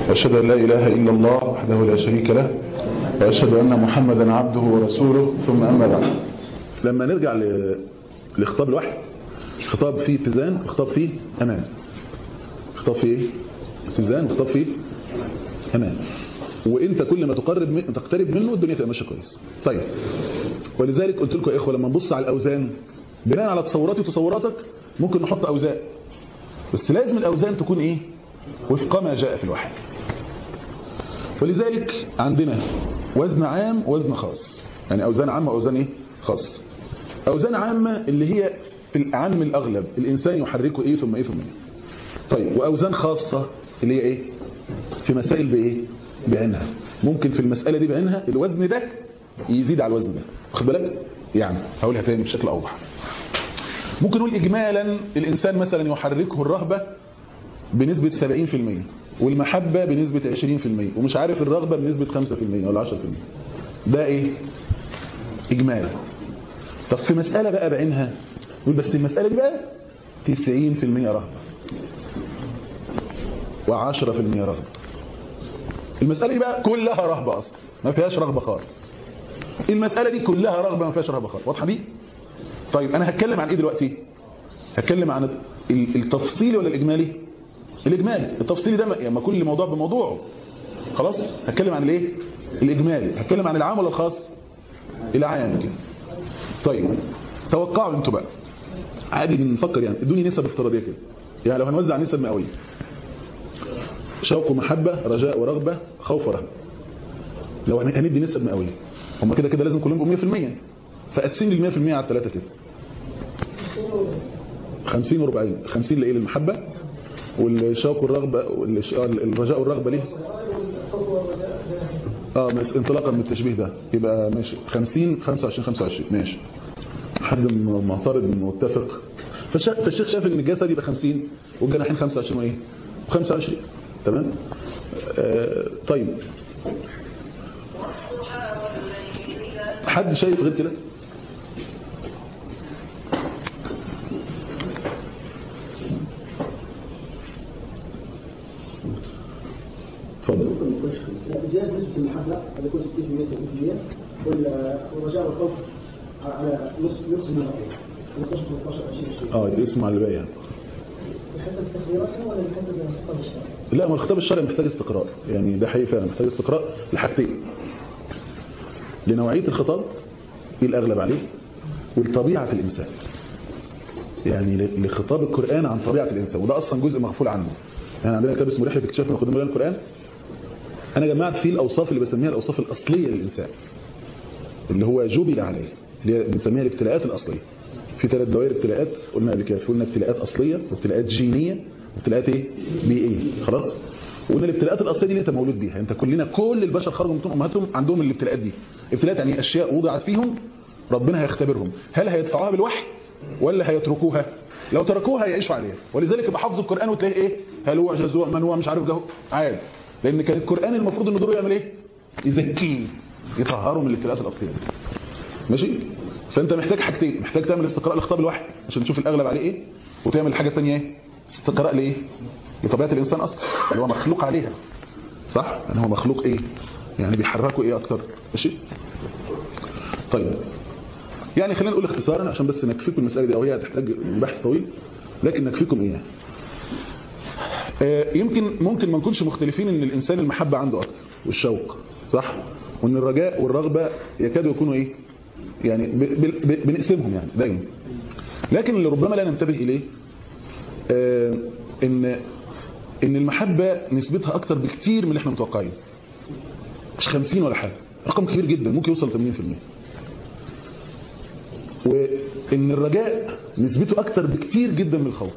وأشهد أن لا إله إلا الله وحده لا شريك له وأشهد أن محمدا عبده ورسوله ثم أما بعد لما نرجع لخطاب الوحي خطاب فيه اتزان خطاب فيه أمان خطاب فيه اتزان خطاب فيه أمان وانت كل ما تقرب من... تقترب منه الدنيا تبقى ماشيه كويس طيب ولذلك قلت لكم يا اخوه لما نبص على الاوزان بناء على تصوراتي وتصوراتك ممكن نحط اوزان بس لازم الاوزان تكون ايه وفق ما جاء في الوحي ولذلك عندنا وزن عام ووزن خاص يعني اوزان عامه واوزان ايه خاص اوزان عامه اللي هي في العام الاغلب الانسان يحركه ايه ثم ايه ثم ايه طيب واوزان خاصه اللي هي ايه في مسائل بايه بعينها ممكن في المسألة دي بعينها الوزن ده يزيد على الوزن ده واخد بالك يعني هقولها تاني بشكل أوضح ممكن نقول إجمالا الإنسان مثلا يحركه الرهبة بنسبة 70% والمحبة بنسبة 20% ومش عارف الرغبة بنسبة 5% ولا 10% ده إيه إجمالا طب في مسألة بقى بعينها نقول بس المسألة دي بقى 90% رهبة و10% رغبة المسألة دي بقى كلها رهبة أصلا ما فيهاش رغبة خالص المسألة دي كلها رغبة ما فيهاش رهبة خالص واضحة دي طيب أنا هتكلم عن إيه دلوقتي هتكلم عن التفصيلي ولا الإجمالي الإجمالي التفصيلي ده يعني كل موضوع بموضوعه خلاص هتكلم عن الايه الإجمالي هتكلم عن العام ولا الخاص العام كده طيب توقعوا انتوا بقى عادي بنفكر يعني ادوني نسب افتراضيه كده يعني لو هنوزع نسب مئويه شوق ومحبة رجاء ورغبة خوف ورهبة لو هندي نسب مئوية هم كده كده لازم كلهم يبقوا 100% فقسم لي ال 100% على الثلاثة كده 50 و40 50 لايه للمحبة والشوق والرغبة والرجاء والرغبة ليه اه بس انطلاقا من التشبيه ده يبقى ماشي 50 25 25 ماشي حد معترض متفق فالشيخ شاف ان الجسد يبقى 50 والجناحين 25 وايه 25 تمام آه طيب حد شايف غير كده اتفضل زيادة نسبة المحبة هذا يكون 60% 70% والرجاء والخوف على نصف نصف من 15 15 20 اه اسمع اللي باقي يعني بحسب تقديراتها ولا بحسب الخطاب الشرعي؟ لا ما الخطاب الشرعي محتاج استقراء يعني ده حقيقي فعلا محتاج استقراء لحاجتين لنوعية الخطاب ايه الأغلب عليه ولطبيعة الإنسان يعني لخطاب القرآن عن طبيعة الإنسان وده أصلا جزء مغفول عنه يعني عندنا كتاب اسمه رحلة اكتشاف مقدمة القرآن أنا جمعت فيه الأوصاف اللي بسميها الأوصاف الأصلية للإنسان اللي هو جبل عليه اللي هي بنسميها الابتلاءات الأصلية في ثلاث دوائر ابتلاءات قلنا قبل كده قلنا ابتلاءات أصلية وابتلاءات جينية وابتلاءات ايه بيئية خلاص وقلنا الابتلاءات الأصلية دي اللي انت مولود بيها انت كلنا كل البشر خرجوا من بطون امهاتهم عندهم الابتلاءات دي ابتلاءات يعني اشياء وضعت فيهم ربنا هيختبرهم هل هيدفعوها بالوحي ولا هيتركوها لو تركوها هيعيشوا عليها ولذلك يبقى حافظ القرآن وتلاقي ايه هلوع جزوع من هو مش عارف جهو عادي لان كان القرآن المفروض ان دوره يعمل ايه يزكيه يطهره من الابتلاءات الأصلية دي ماشي فانت محتاج حاجتين محتاج تعمل استقراء لخطاب الوحي عشان تشوف الاغلب عليه ايه وتعمل الحاجه الثانيه ايه استقراء لايه لطبيعه الانسان اصلا اللي هو مخلوق عليها صح يعني هو مخلوق ايه يعني بيحركه ايه اكتر ماشي طيب يعني خلينا نقول اختصارا عشان بس نكفيكم المساله دي او هي هتحتاج بحث طويل لكن نكفيكم ايه آه يمكن ممكن ما نكونش مختلفين ان الانسان المحبه عنده اكتر والشوق صح وان الرجاء والرغبه يكادوا يكونوا ايه يعني بنقسمهم يعني دايما لكن اللي ربما لا ننتبه إليه آه إن إن المحبة نسبتها أكتر بكتير من اللي احنا متوقعين مش 50 ولا حاجة رقم كبير جدا ممكن يوصل 80% وإن الرجاء نسبته أكتر بكتير جدا من الخوف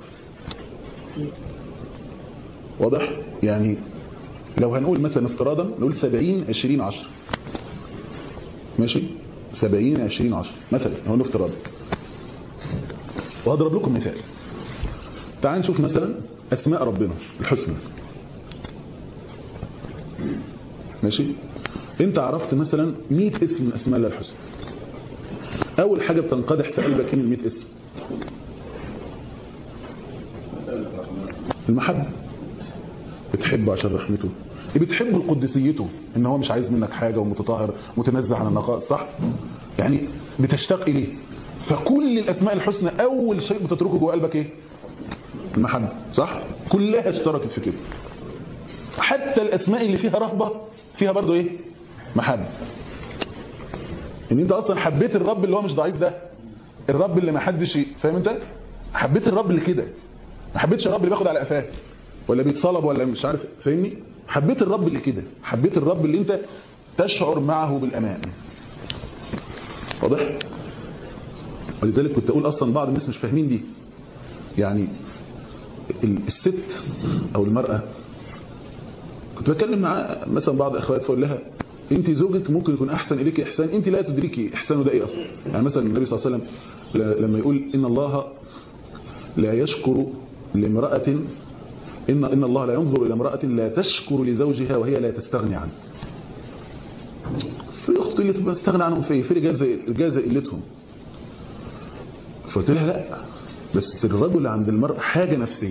واضح يعني لو هنقول مثلا افتراضا نقول 70 20 10 ماشي 70 20 10 مثلا هو الافتراض وهضرب لكم مثال تعال نشوف مثلا اسماء ربنا الحسنى ماشي انت عرفت مثلا 100 اسم من اسماء الله الحسنى اول حاجه بتنقدح في قلبك من ال 100 اسم المحبه بتحبه عشان رحمته بتحبه لقدسيته ان هو مش عايز منك حاجه ومتطهر متنزه عن النقائص صح يعني بتشتاق اليه فكل الاسماء الحسنى اول شيء بتتركه جوه قلبك ايه المحبه صح كلها اشتركت في كده حتى الاسماء اللي فيها رهبه فيها برضو ايه محبه ان انت اصلا حبيت الرب اللي هو مش ضعيف ده الرب اللي ما حدش فاهم انت حبيت الرب اللي كده ما حبيتش الرب اللي بياخد على قفاه ولا بيتصلب ولا مش عارف فاهمني حبيت الرب اللي كده حبيت الرب اللي انت تشعر معه بالامان واضح ولذلك كنت اقول اصلا بعض الناس مش فاهمين دي يعني الست او المراه كنت بتكلم مع مثلا بعض اخوات فاقول لها انت زوجك ممكن يكون احسن اليك احسان انت لا تدركي احسانه ده ايه اصلا يعني مثلا النبي صلى الله عليه وسلم لما يقول ان الله لا يشكر لامراه ان ان الله لا ينظر الى امراه لا تشكر لزوجها وهي لا تستغني عنه في اختي اللي تبقى استغنى عنهم في في رجال زي رجال زي قلتهم فقلت لها لا بس الرجل عند المرأة حاجة نفسية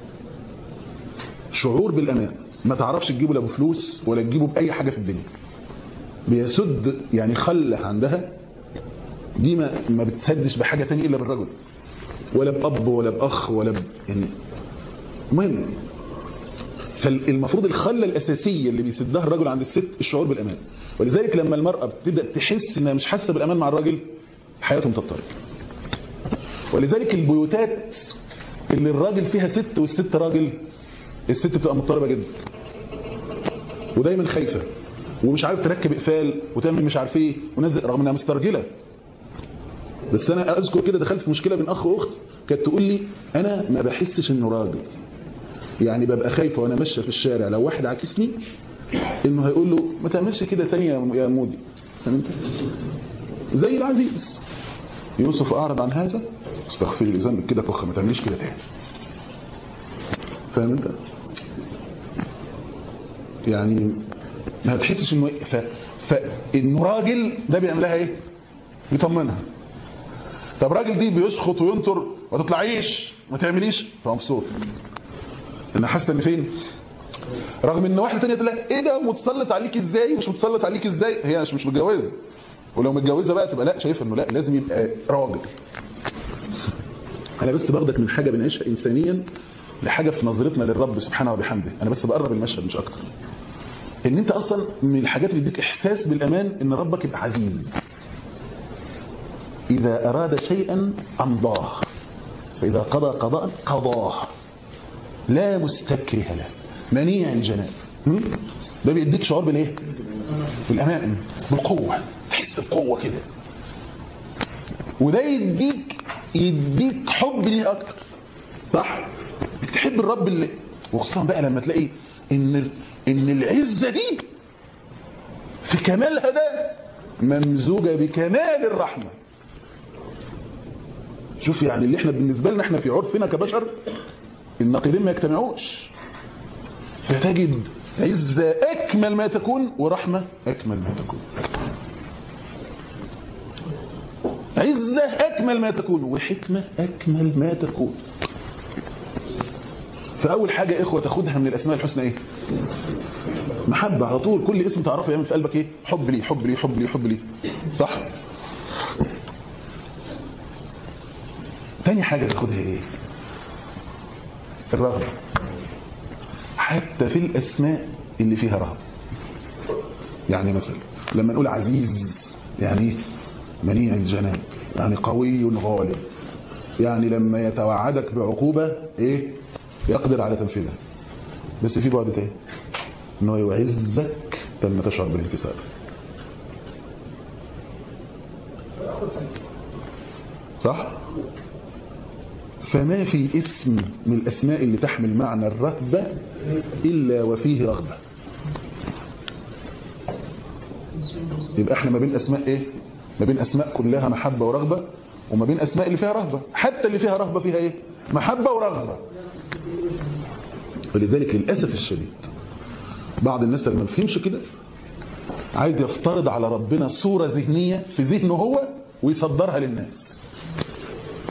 شعور بالأمان ما تعرفش تجيبه لا بفلوس ولا تجيبه بأي حاجة في الدنيا بيسد يعني خلة عندها دي ما, ما بتسدش بحاجة تانية إلا بالرجل ولا بأب ولا بأخ ولا ب... يعني المهم فالمفروض الخلة الأساسية اللي بيسدها الرجل عند الست الشعور بالأمان ولذلك لما المرأة بتبدأ تحس إنها مش حاسة بالأمان مع الراجل حياتهم تضطرب ولذلك البيوتات اللي الراجل فيها ست والست راجل الست بتبقى مضطربة جدا ودايما خايفة ومش عارف تركب اقفال وتعمل مش عارف ايه ونزل رغم انها مسترجله بس انا اذكر كده دخلت في مشكله بين اخ واخت كانت تقول لي انا ما بحسش انه راجل يعني ببقى خايفه وانا ماشيه في الشارع لو واحد عاكسني انه هيقول له ما تعملش كده تاني يا مودي فهمت زي العزيز يوسف اعرض عن هذا استغفري لي ذنبك كده كخ ما تعمليش كده تاني فاهم انت يعني ما هتحسش انه ف... فانه راجل ده بيعملها ايه بيطمنها طب راجل دي بيسخط وينطر ما تطلعيش ما تعمليش فمبسوط انا حاسه ان فين رغم ان واحده ثانيه تقول لها ايه ده متسلط عليك ازاي مش متسلط عليك ازاي هي مش مش متجوزه ولو متجوزه بقى تبقى لا شايفه انه لا لازم يبقى راجل انا بس باخدك من حاجه بنعيشها انسانيا لحاجه في نظرتنا للرب سبحانه وبحمده انا بس بقرب المشهد مش اكتر ان انت اصلا من الحاجات اللي بيديك احساس بالامان ان ربك يبقى عزيز اذا اراد شيئا امضاه فاذا قضى قضاء قضاه لا مستكره له منيع الجناب ده بيديك شعور بالايه بالامان بالقوه تحس بقوه كده وده يديك يديك حب ليه اكتر صح بتحب الرب اللي وخصوصا بقى لما تلاقي ان ان العزه دي في كمالها ده ممزوجه بكمال الرحمه شوف يعني اللي احنا بالنسبه لنا احنا في عرفنا كبشر النقيضين ما يجتمعوش فتجد عزه اكمل ما تكون ورحمه اكمل ما تكون عزه اكمل ما تكون وحكمه اكمل ما تكون فاول حاجه يا اخوه تاخدها من الاسماء الحسنى ايه محبه على طول كل اسم تعرفه يعمل في قلبك ايه حب لي حب لي حب لي حب لي صح تاني حاجه تاخدها ايه الرغبه حتى في الاسماء اللي فيها رهبه يعني مثلا لما نقول عزيز يعني منيع الجناب يعني قوي غالب يعني لما يتوعدك بعقوبه ايه يقدر على تنفيذها بس في بعد تاني انه يعزك لما تشعر بالانكسار صح فما في اسم من الاسماء اللي تحمل معنى الرهبه الا وفيه رغبه يبقى احنا ما بين اسماء ايه ما بين اسماء كلها محبه ورغبه وما بين اسماء اللي فيها رهبه حتى اللي فيها رهبه فيها ايه محبه ورغبه ولذلك للاسف الشديد بعض الناس اللي ما بيفهمش كده عايز يفترض على ربنا صوره ذهنيه في ذهنه هو ويصدرها للناس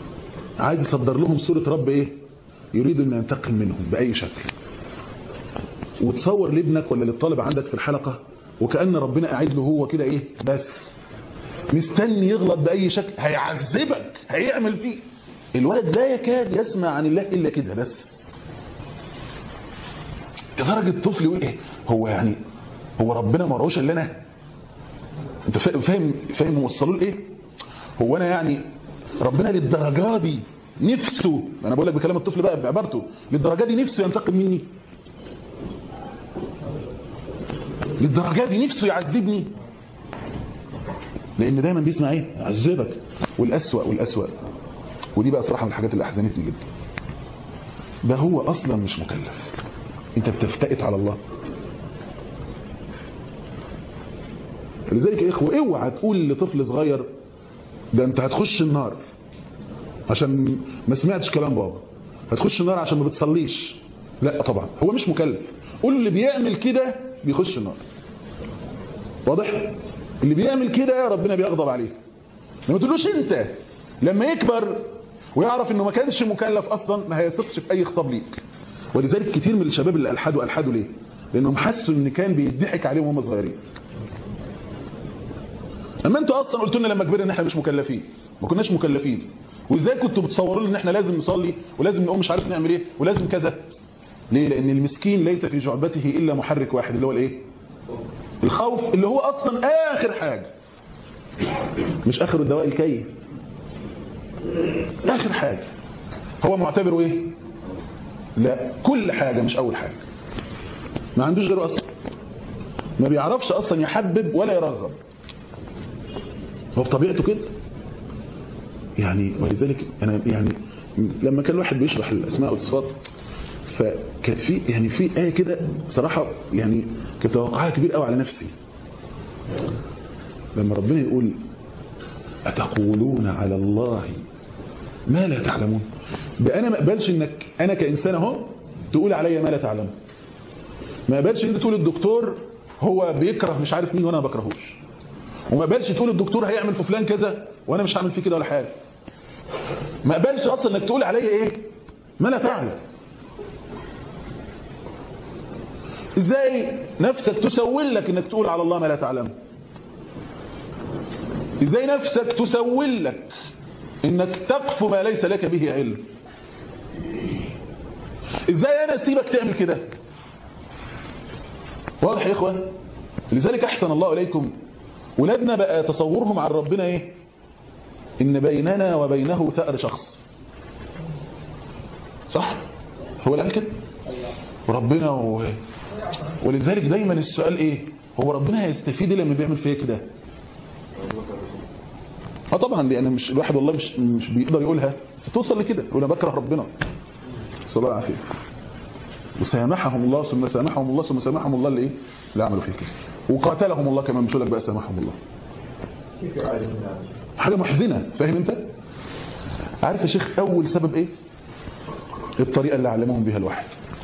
عايز يصدر لهم صوره رب ايه يريد ان ينتقم منهم باي شكل وتصور لابنك ولا للطالب عندك في الحلقة وكأن ربنا قاعد له هو كده ايه بس مستني يغلط بأي شكل هيعذبك هيعمل فيه الولد لا يكاد يسمع عن الله إلا كده بس لدرجة الطفل يقول ايه هو يعني هو ربنا ما رأوش الا انا انت فا- فاهم فاهم وصلوا لايه هو انا يعني ربنا للدرجه دي نفسه انا بقول لك بكلام الطفل بقى بعبارته للدرجه دي نفسه ينتقم مني للدرجه دي نفسه يعذبني لان دايما بيسمع ايه يعذبك والاسوا والاسوا ودي بقى صراحه من الحاجات اللي احزنتني جدا ده هو اصلا مش مكلف انت بتفتئت على الله لذلك يا اخوه اوعى تقول لطفل صغير ده انت هتخش النار عشان ما سمعتش كلام بابا هتخش النار عشان ما بتصليش لا طبعا هو مش مكلف قول اللي بيعمل كده بيخش النار واضح اللي بيعمل كده ربنا بيغضب عليه ما تقولوش انت لما يكبر ويعرف انه ما كانش مكلف اصلا ما هيثقش في اي خطاب ليك ولذلك كتير من الشباب اللي الحدوا الحدوا ليه لانهم حسوا ان كان بيضحك عليهم وهم صغيرين اما انتوا اصلا قلتوا لنا لما كبرنا ان احنا مش مكلفين ما كناش مكلفين وازاي كنتوا بتصوروا لنا ان احنا لازم نصلي ولازم نقوم مش عارف نعمل ايه ولازم كذا ليه لان المسكين ليس في جعبته الا محرك واحد اللي هو الايه الخوف اللي هو اصلا اخر حاجه مش اخر الدواء الكي اخر حاجه هو معتبره ايه لا كل حاجه مش اول حاجه ما عندوش غيره اصلا ما بيعرفش اصلا يحبب ولا يرغب هو بطبيعته كده يعني ولذلك انا يعني لما كان الواحد بيشرح الاسماء والصفات فكان في يعني في ايه كده صراحه يعني كنت توقعها كبير قوي على نفسي لما ربنا يقول اتقولون على الله ما لا تعلمون ده انا ما اقبلش انك انا كانسان اهو تقول عليا ما لا تعلم ما اقبلش انت تقول الدكتور هو بيكره مش عارف مين وانا ما بكرهوش وما اقبلش تقول الدكتور هيعمل في فلان كذا وانا مش هعمل فيه كده ولا حاجه ما اقبلش اصلا انك تقول عليا ايه ما لا تعلم ازاي نفسك تسول لك انك تقول على الله ما لا تعلم ازاي نفسك تسول لك انك تقف ما ليس لك به علم ازاي انا اسيبك تعمل كده واضح يا اخوان لذلك احسن الله اليكم ولادنا بقى تصورهم عن ربنا ايه ان بيننا وبينه ثأر شخص صح هو اللي قال كده وربنا و... ولذلك دايما السؤال ايه هو ربنا هيستفيد إيه لما بيعمل فيا كده اه طبعا دي انا مش الواحد والله مش مش بيقدر يقولها بس توصل لكده يقول انا بكره ربنا صلى الله عليه وسلم وسامحهم الله ثم سامحهم الله ثم سامحهم الله اللي ايه اللي عملوا فيه كده وقاتلهم الله كمان مش لك بقى سامحهم الله حاجه محزنه فاهم انت عارف يا شيخ اول سبب ايه الطريقه اللي علموهم بيها الوحي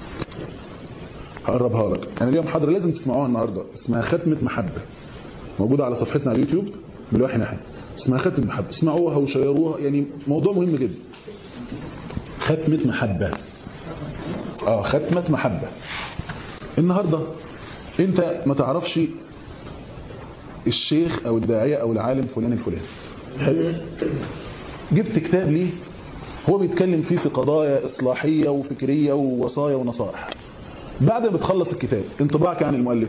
هقربها لك انا ليا محاضره لازم تسمعوها النهارده اسمها ختمه محبه موجوده على صفحتنا على اليوتيوب بالوحي نحن اسمها ختمه محبه اسمعوها وشيروها يعني موضوع مهم جدا ختمه محبه اه ختمه محبه النهارده انت ما تعرفش الشيخ او الداعيه او العالم فلان الفلاني حلو جبت كتاب ليه هو بيتكلم فيه في قضايا اصلاحيه وفكريه ووصايا ونصائح بعد ما بتخلص الكتاب انطباعك عن المؤلف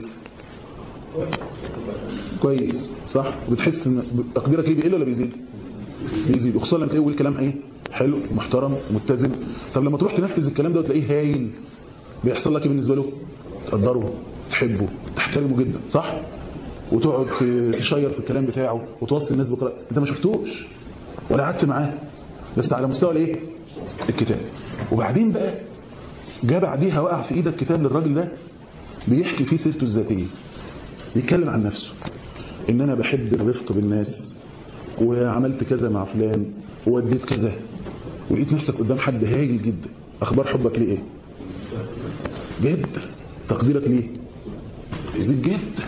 كويس صح بتحس ان تقديرك ليه بيقل ولا بيزيد بيزيد وخصوصا لما تلاقيه الكلام ايه حلو محترم متزن طب لما تروح تنفذ الكلام ده وتلاقيه هايل بيحصل لك ايه بالنسبه له تقدره تحبه تحترمه جدا صح وتقعد تشير في الكلام بتاعه وتوصي الناس بقراءة انت ما شفتوش ولا قعدت معاه بس على مستوى الايه الكتاب وبعدين بقى جاء بعديها وقع في ايدك كتاب للراجل ده بيحكي فيه سيرته الذاتيه بيتكلم عن نفسه ان انا بحب الرفق بالناس وعملت كذا مع فلان ووديت كذا ولقيت نفسك قدام حد هايل جدا اخبار حبك ليه ايه جدا تقديرك ليه يزيد جدا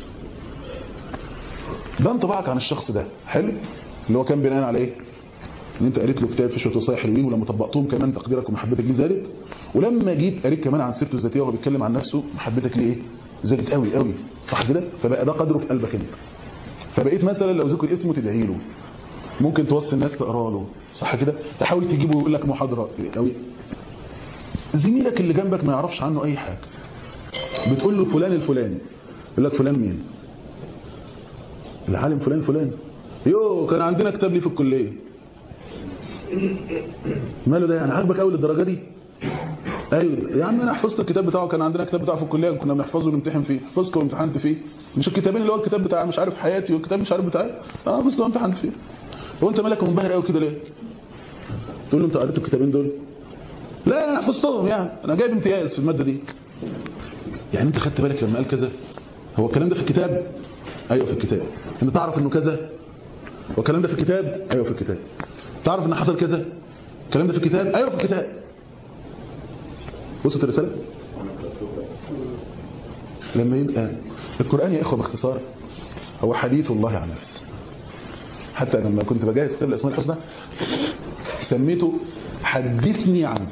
ده انطباعك عن الشخص ده حلو اللي هو كان بناء على ايه ان انت قريت له كتاب في شويه وصايا حلوين ولما طبقتهم كمان تقديرك ومحبتك ليه زادت ولما جيت قريت كمان عن سيرته الذاتيه وهو بيتكلم عن نفسه محبتك ليه ايه زادت قوي قوي صح كده فبقى ده قدره في قلبك انت فبقيت مثلا لو ذكر اسمه تدعي له ممكن توصي الناس تقرا له صح كده تحاول تجيبه ويقول لك محاضره قوي زميلك اللي جنبك ما يعرفش عنه اي حاجه بتقول له فلان الفلاني يقول لك فلان مين العالم فلان فلان يو كان عندنا كتاب ليه في الكليه ماله ده يعني عاجبك قوي للدرجه دي ايوه يا عم انا حفظت الكتاب بتاعه كان عندنا كتاب بتاعه في الكليه كنا بنحفظه ونمتحن فيه حفظته وامتحنت فيه مش الكتابين اللي هو الكتاب بتاع مش عارف حياتي والكتاب مش عارف بتاعي اه حفظته وامتحنت فيه هو انت مالك منبهر قوي كده ليه تقول له انت قريت الكتابين دول لا انا حفظتهم يعني انا جايب امتياز في الماده دي يعني انت خدت بالك لما قال كذا هو الكلام ده في الكتاب ايوه في الكتاب انت تعرف انه كذا هو الكلام ده في الكتاب ايوه في الكتاب تعرف ان حصل كذا الكلام ده في الكتاب ايوه في الكتاب وصلت الرساله لما يبقى القران يا اخوه باختصار هو حديث الله عن نفسه حتى لما كنت بجهز كتاب الاسماء الحسنى سميته حدثني عنك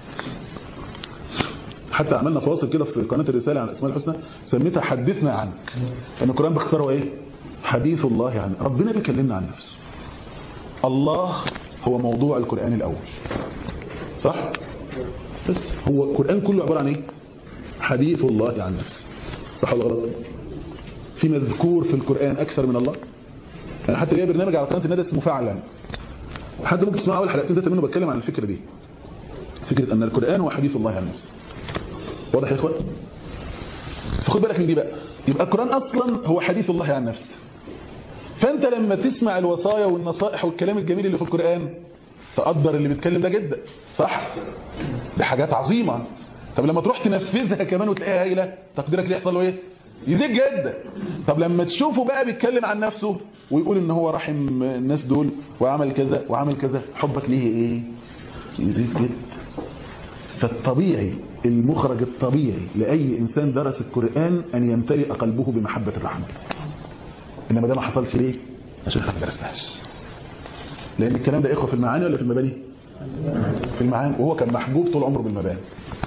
حتى عملنا فواصل كده في قناه الرساله عن الاسماء الحسنى سميتها حدثنا عنك ان القران باختصار هو ايه حديث الله عن ربنا بيكلمنا عن نفسه الله هو موضوع القران الاول صح بس هو القران كله عباره عن ايه حديث الله عن نفسه صح ولا غلط في مذكور في القران اكثر من الله يعني حتى ليا برنامج على قناه الندى اسمه فعلا حد ممكن تسمع اول حلقتين ثلاثه منه بتكلم عن الفكره دي فكره ان القران هو حديث الله عن نفسه واضح يا اخوان فخد بالك من دي بقى يبقى القران اصلا هو حديث الله عن نفسه فانت لما تسمع الوصايا والنصائح والكلام الجميل اللي في القران تقدر اللي بيتكلم ده جدا صح دي حاجات عظيمه طب لما تروح تنفذها كمان وتلاقيها هايله تقديرك ليه يحصل له ايه يزيد جدا طب لما تشوفه بقى بيتكلم عن نفسه ويقول ان هو رحم الناس دول وعمل كذا وعمل كذا حبك ليه ايه يزيد جدا فالطبيعي المخرج الطبيعي لأي إنسان درس القرآن أن يمتلئ قلبه بمحبة الرحمن إنما ده ما حصلش ليه عشان احنا ما درسناش لأن الكلام ده إخوة في المعاني ولا في المباني في المعاني وهو كان محبوب طول عمره بالمباني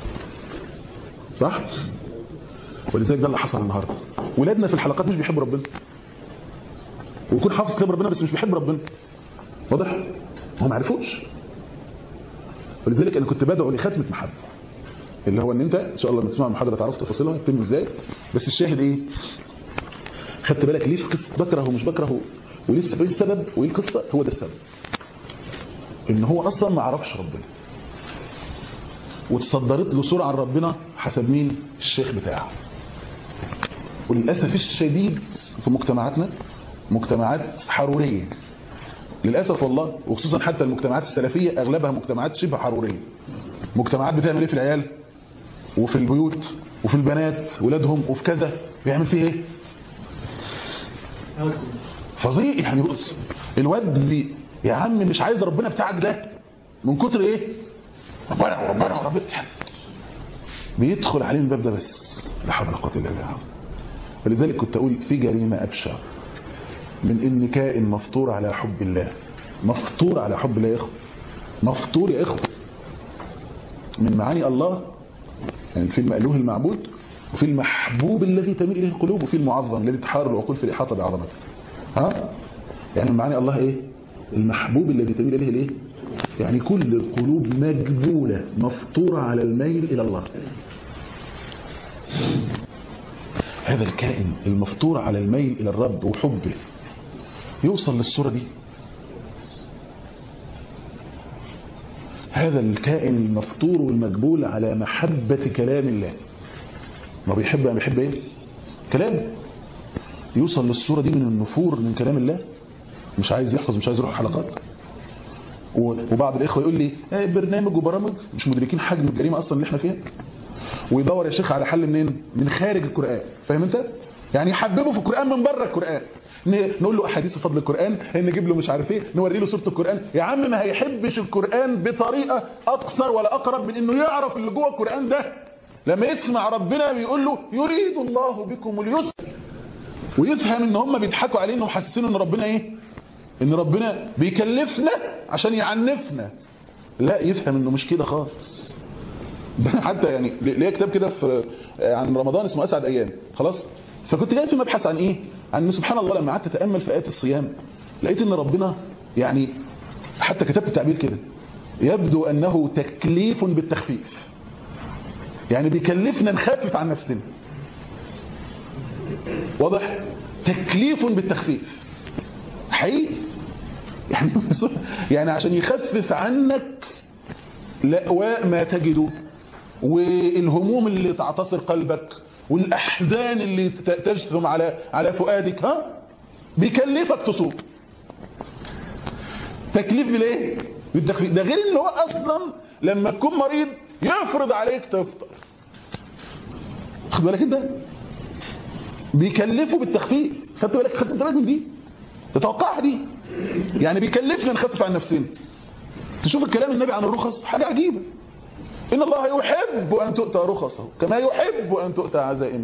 صح ولذلك ده اللي حصل النهارده ولادنا في الحلقات مش بيحبوا ربنا ويكون حافظ كلام ربنا بس مش بيحب ربنا واضح هو ما عرفوش ولذلك انا كنت بدعو لختمه محبه اللي هو ان انت ان شاء الله لما تسمع المحاضره تعرف تفاصيلها تتم ازاي بس الشاهد ايه خدت بالك ليه في قصه بكره ومش بكره وليه السبب ايه السبب وايه القصه هو ده السبب ان هو اصلا ما عرفش ربنا وتصدرت له صوره عن ربنا حسب مين الشيخ بتاعه وللاسف الشديد في مجتمعاتنا مجتمعات حروريه للاسف والله وخصوصا حتى المجتمعات السلفيه اغلبها مجتمعات شبه حروريه مجتمعات بتعمل ايه في العيال وفي البيوت وفي البنات ولادهم وفي كذا بيعمل فيه ايه فظيع يعني بص الواد اللي يا عم مش عايز ربنا بتاعك ده من كتر ايه ربنا وربنا وربنا بيدخل عليه الباب ده بس لا حول ولا قوه الا بالله فلذلك كنت اقول في جريمه ابشع من ان كائن مفطور على حب الله مفطور على حب الله يا اخوه مفطور يا اخوه من معاني الله يعني في المألوه المعبود وفي المحبوب الذي تميل اليه القلوب وفي المعظم الذي تحار العقول في الاحاطه بعظمته ها يعني من معاني الله ايه المحبوب الذي تميل اليه الايه يعني كل القلوب مجبوله مفطوره على الميل الى الله هذا الكائن المفطور على الميل الى الرب وحبه يوصل للصوره دي هذا الكائن المفطور والمجبول على محبة كلام الله ما بيحب ما بيحب ايه كلام يوصل للصورة دي من النفور من كلام الله مش عايز يحفظ مش عايز يروح حلقات وبعض الإخوة يقول لي ايه برنامج وبرامج مش مدركين حجم الجريمة أصلا اللي احنا فيها ويدور يا شيخ على حل منين من خارج القرآن فاهم انت يعني يحببه في القرآن من بره القرآن نقول له احاديث فضل القرآن نجيب له مش عارف ايه نوري له سوره القرآن يا عم ما هيحبش القرآن بطريقة اقصر ولا اقرب من انه يعرف اللي جوه القرآن ده لما يسمع ربنا بيقول له يريد الله بكم اليسر ويفهم ان هم بيضحكوا عليه انه محسسين ان ربنا ايه ان ربنا بيكلفنا عشان يعنفنا لا يفهم انه مش كده خالص حتى يعني ليا كتاب كده في عن رمضان اسمه اسعد ايام خلاص فكنت جاي في مبحث عن ايه عن ان سبحان الله لما قعدت اتامل في ايات الصيام لقيت ان ربنا يعني حتى كتبت التعبير كده يبدو انه تكليف بالتخفيف يعني بيكلفنا نخفف عن نفسنا واضح تكليف بالتخفيف حقيقي يعني يعني عشان يخفف عنك لأواء ما تجده والهموم اللي تعتصر قلبك والأحزان اللي تجثم على على فؤادك ها بيكلفك تصوم تكليف بالايه بالتخفيف ده غير ان هو اصلا لما تكون مريض يفرض عليك تفطر خد بالك انت بيكلفه بالتخفيف خدت بالك خدت بالك من دي تتوقعها دي يعني بيكلفنا نخفف عن نفسنا تشوف الكلام النبي عن الرخص حاجة عجيبة إن الله يحب أن تؤتى رخصه كما يحب أن تؤتى عزائمه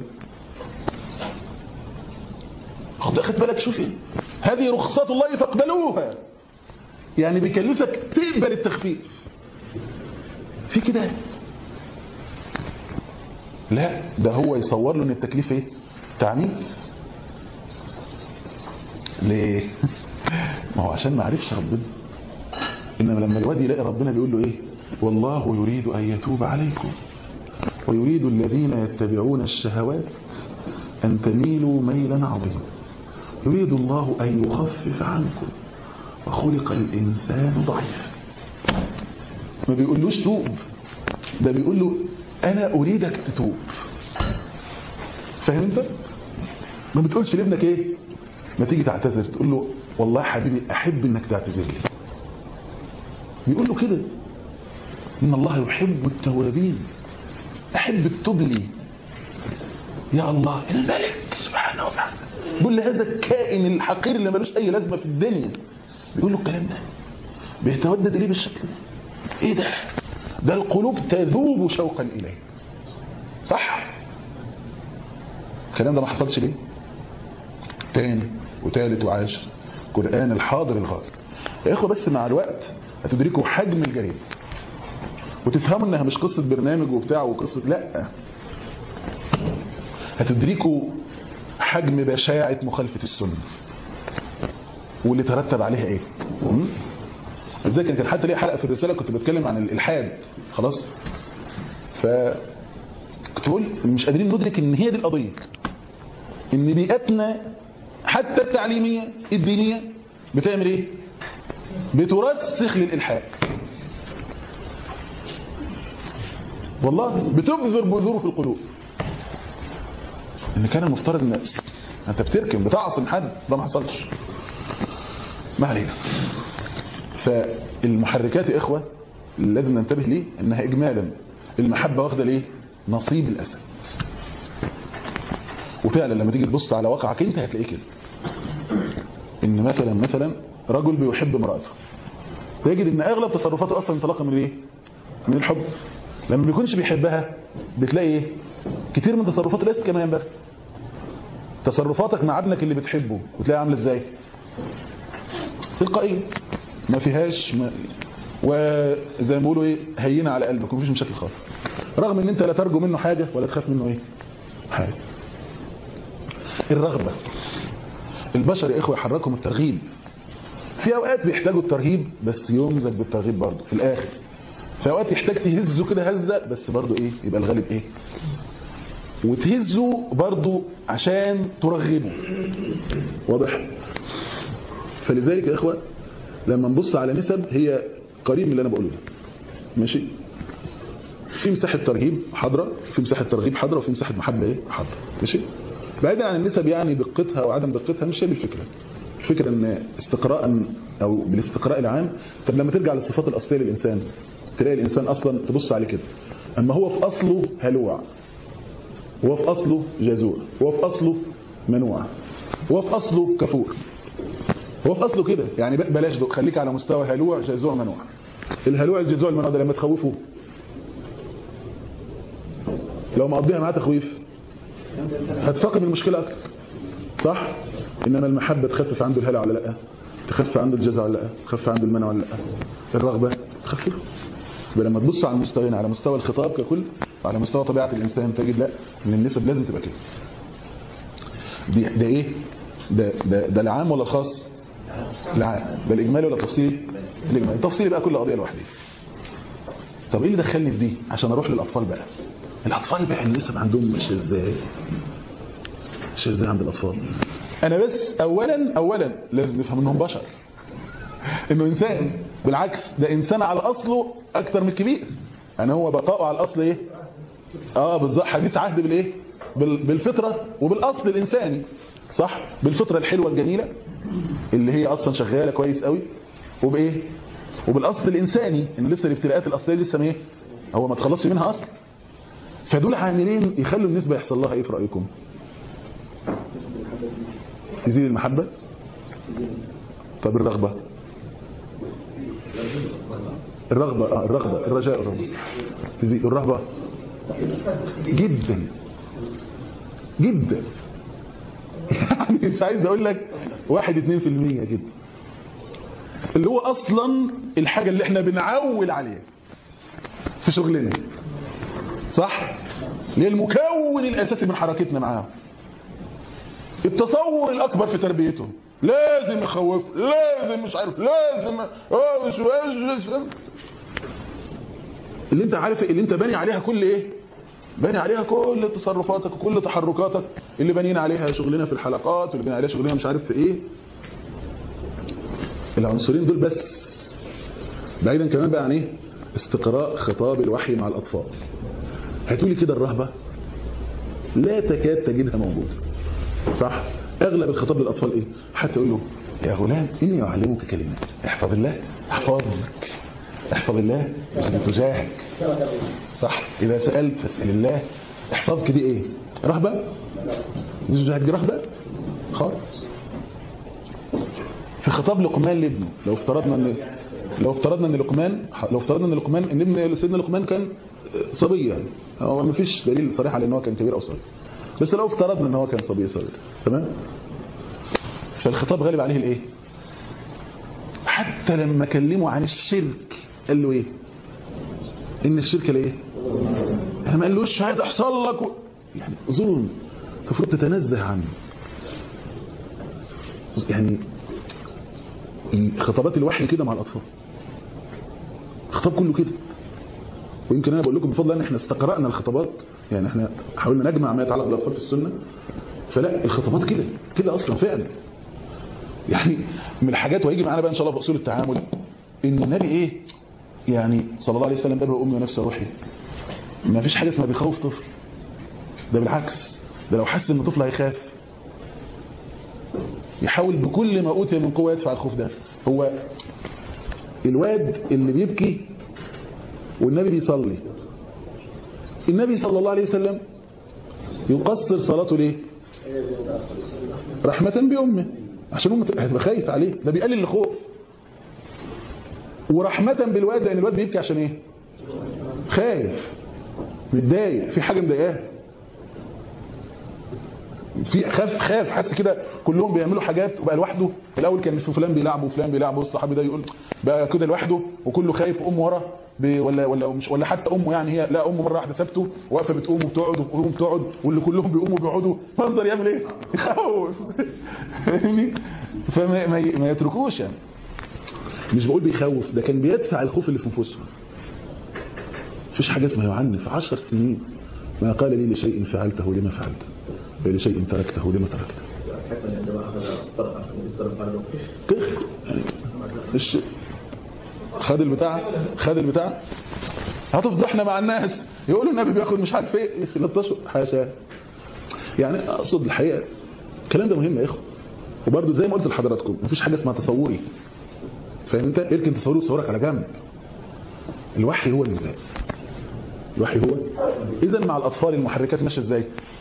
خد بالك شوف ايه هذه رخصات الله فاقبلوها يعني بيكلفك تقبل التخفيف في كده لا ده هو يصور له ان التكليف ايه تعنيف ليه ما هو عشان ما عرفش ربنا انما لما الواد يلاقي ربنا بيقول له ايه والله يريد ان يتوب عليكم ويريد الذين يتبعون الشهوات ان تميلوا ميلا عظيما يريد الله ان يخفف عنكم وخلق الانسان ضعيفا ما بيقولوش توب ده بيقول له انا اريدك تتوب فاهم انت ما بتقولش لابنك ايه ما تيجي تعتذر تقول له والله حبيبي احب انك تعتذر لي بيقول له كده ان الله يحب التوابين احب التوب لي يا الله الملك سبحانه وتعالى بيقول لهذا الكائن الحقير اللي ملوش اي لازمه في الدنيا بيقول له الكلام ده بيتودد ليه بالشكل ده ايه ده ده القلوب تذوب شوقا اليه صح الكلام ده ما حصلش ليه تاني وتالت وعاشر قرآن الحاضر الغائب يا اخوة بس مع الوقت هتدركوا حجم الجريمة وتفهموا انها مش قصة برنامج وبتاع وقصة لا هتدركوا حجم بشاعة مخالفة السنة واللي ترتب عليها ايه ازاي كان حتى ليه حلقة في الرسالة كنت بتكلم عن الالحاد خلاص ف كنت بقول مش قادرين ندرك ان هي دي القضية ان بيئتنا حتى التعليمية الدينية بتعمل ايه بترسخ للإلحاد والله بتبذر بذوره في القلوب ان كان المفترض ان انت بتركن بتعصم حد ده ما حصلش ما علينا فالمحركات يا اخوه لازم ننتبه ليه انها اجمالا المحبه واخده ليه نصيب الاسد وفعلا لما تيجي تبص على واقعك انت هتلاقيه كده ان مثلا مثلا رجل بيحب امراته تجد ان اغلب تصرفاته اصلا انطلاقا من ايه من الحب لما ما بيكونش بيحبها بتلاقي ايه كتير من تصرفاته ليست كما ينبغي تصرفاتك مع ابنك اللي بتحبه وتلاقيها عامله ازاي تلقائيه ما فيهاش ما وزي ما بيقولوا ايه هينه على قلبك ومفيش مشاكل خالص رغم ان انت لا ترجو منه حاجه ولا تخاف منه ايه حاجه الرغبه البشر يا اخوه يحركهم الترغيب في اوقات بيحتاجوا الترهيب بس يمزج بالترغيب برضه في الاخر في اوقات يحتاج تهزه كده هزه بس برضه ايه يبقى الغالب ايه وتهزه برضه عشان ترغبه واضح فلذلك يا اخوه لما نبص على نسب هي قريب من اللي انا بقوله ده ماشي في مساحه ترهيب حاضره في مساحه ترغيب حاضره وفي مساحه محبه ايه حاضره ماشي بعيدا عن النسب يعني دقتها وعدم دقتها مش هي دي الفكره الفكره ان استقراء او بالاستقراء العام طب لما ترجع للصفات الاصليه للانسان تلاقي الانسان اصلا تبص عليه كده اما هو في اصله هلوع هو في اصله جزوع هو في اصله منوع هو في اصله كفور هو في اصله كده يعني بلاش دق خليك على مستوى هلوع جزوع منوع الهلوع الجزوع المنوع ده لما تخوفه لو مقضيها معاه تخويف هتفاقم المشكله اكتر صح انما المحبه تخفف عنده الهلع ولا لا تخفف عنده الجزع ولا لا تخفف عنده المنع ولا لا الرغبه تخففه يبقى لما تبص على المستويين على مستوى الخطاب ككل وعلى مستوى طبيعه الانسان تجد لا ان النسب لازم تبقى كده دي ده ايه ده ده ده العام ولا الخاص العام ده الاجمالي ولا التفصيلي الاجمالي التفصيلي بقى كل قضيه لوحدها طب ايه اللي دخلني في دي عشان اروح للاطفال بقى الاطفال بقى النسب عندهم ماشيه ازاي ماشيه ازاي عند الاطفال انا بس اولا اولا لازم نفهم انهم بشر انه انسان بالعكس ده انسان على اصله اكتر من الكبير يعني هو بقاؤه على الاصل ايه اه بالظبط حديث عهد بالايه بال- بالفطره وبالاصل الانساني صح بالفطره الحلوه الجميله اللي هي اصلا شغاله كويس قوي وبايه وبالاصل الانساني ان لسه الابتلاءات الاصليه لسه ما ايه هو ما تخلصش منها اصلا فدول عاملين يخلوا النسبه يحصل لها ايه في رايكم تزيد المحبه طب الرغبه الرغبة آه الرغبة الرجاء الرغبة تزيد الرهبة جدا جدا يعني مش عايز اقول لك واحد اتنين في المية جدا اللي هو اصلا الحاجة اللي احنا بنعول عليها في شغلنا صح اللي هي المكون الاساسي من حركتنا معاهم التصور الاكبر في تربيتهم لازم يخوف لازم مش عارف لازم اه مش مش اللي انت عارف اللي انت باني عليها كل ايه باني عليها كل تصرفاتك وكل تحركاتك اللي بانيين عليها شغلنا في الحلقات واللي باني عليها شغلنا مش عارف في ايه العنصرين دول بس بعيدا كمان بقى عن ايه استقراء خطاب الوحي مع الاطفال هتقولي كده الرهبه لا تكاد تجدها موجوده صح اغلب الخطاب للاطفال ايه حتى يقول له يا غلام اني اعلمك كلمات احفظ الله احفظك احفظ الله يثبت تجاهك صح اذا سالت فاسال الله احفظك دي ايه رهبه دي تجاهك دي رهبه خالص في خطاب لقمان لابنه لو افترضنا ان لو افترضنا ان لقمان لو افترضنا ان لقمان ان ابن سيدنا لقمان كان صبي يعني هو ما فيش دليل صريح على ان هو كان كبير او صغير بس لو افترضنا ان هو كان صبي صغير تمام فالخطاب غالب عليه الايه حتى لما كلمه عن الشرك قال له ايه ان الشرك ليه انا ما قالوش هتحصل لك و... يعني ظلم المفروض تتنزه عنه يعني خطابات الوحي كده مع الاطفال الخطاب كله كده ويمكن انا بقول لكم بفضل ان احنا استقرانا الخطابات يعني احنا حاولنا نجمع ما يتعلق بالاطفال في السنه فلا الخطابات كده كده اصلا فعلا يعني من الحاجات وهيجي معانا بقى ان شاء الله في اصول التعامل ان النبي ايه يعني صلى الله عليه وسلم ابي وامي ونفسي وروحي ما فيش حاجه اسمها بيخوف طفل ده بالعكس ده لو حس ان طفل هيخاف يحاول بكل ما اوتي من قوه يدفع الخوف ده هو الواد اللي بيبكي والنبي بيصلي النبي صلى الله عليه وسلم يقصر صلاته ليه رحمة بأمه عشان أمه هتبقى خايف عليه ده بيقلل الخوف ورحمة بالواد لأن الواد بيبكي عشان ايه خايف متضايق في حاجة مضايقاه في خاف خاف حس كده كلهم بيعملوا حاجات وبقى لوحده الاول كان في فلان بيلعبه وفلان بيلعبه والصحابي ده يقول بقى كده لوحده وكله خايف امه ورا ولا ولا مش ولا حتى امه يعني هي لا امه مره واحده سابته واقفه بتقوم وبتقعد وبتقوم بتقعد واللي كلهم بيقوموا بيقعدوا منظر يعمل ايه يخوف فاهمني فما ما, ما يتركوش يعني مش بقول بيخوف ده كان بيدفع الخوف اللي في نفوسهم مفيش حاجه اسمها يعنف 10 سنين ما قال لي لشيء فعلته لما فعلته ولشيء تركته لما تركته كخ يعني مش خد البتاع خد البتاع هتفضحنا مع الناس يقولوا النبي بياخد مش عارف ايه 13 حاشا يعني اقصد الحقيقه الكلام ده مهم يا اخو وبرده زي ما قلت لحضراتكم مفيش حاجه اسمها تصوري فاهم انت اركن تصوري وتصورك على جنب الوحي هو الميزان الوحي هو اذا مع الاطفال المحركات ماشيه ازاي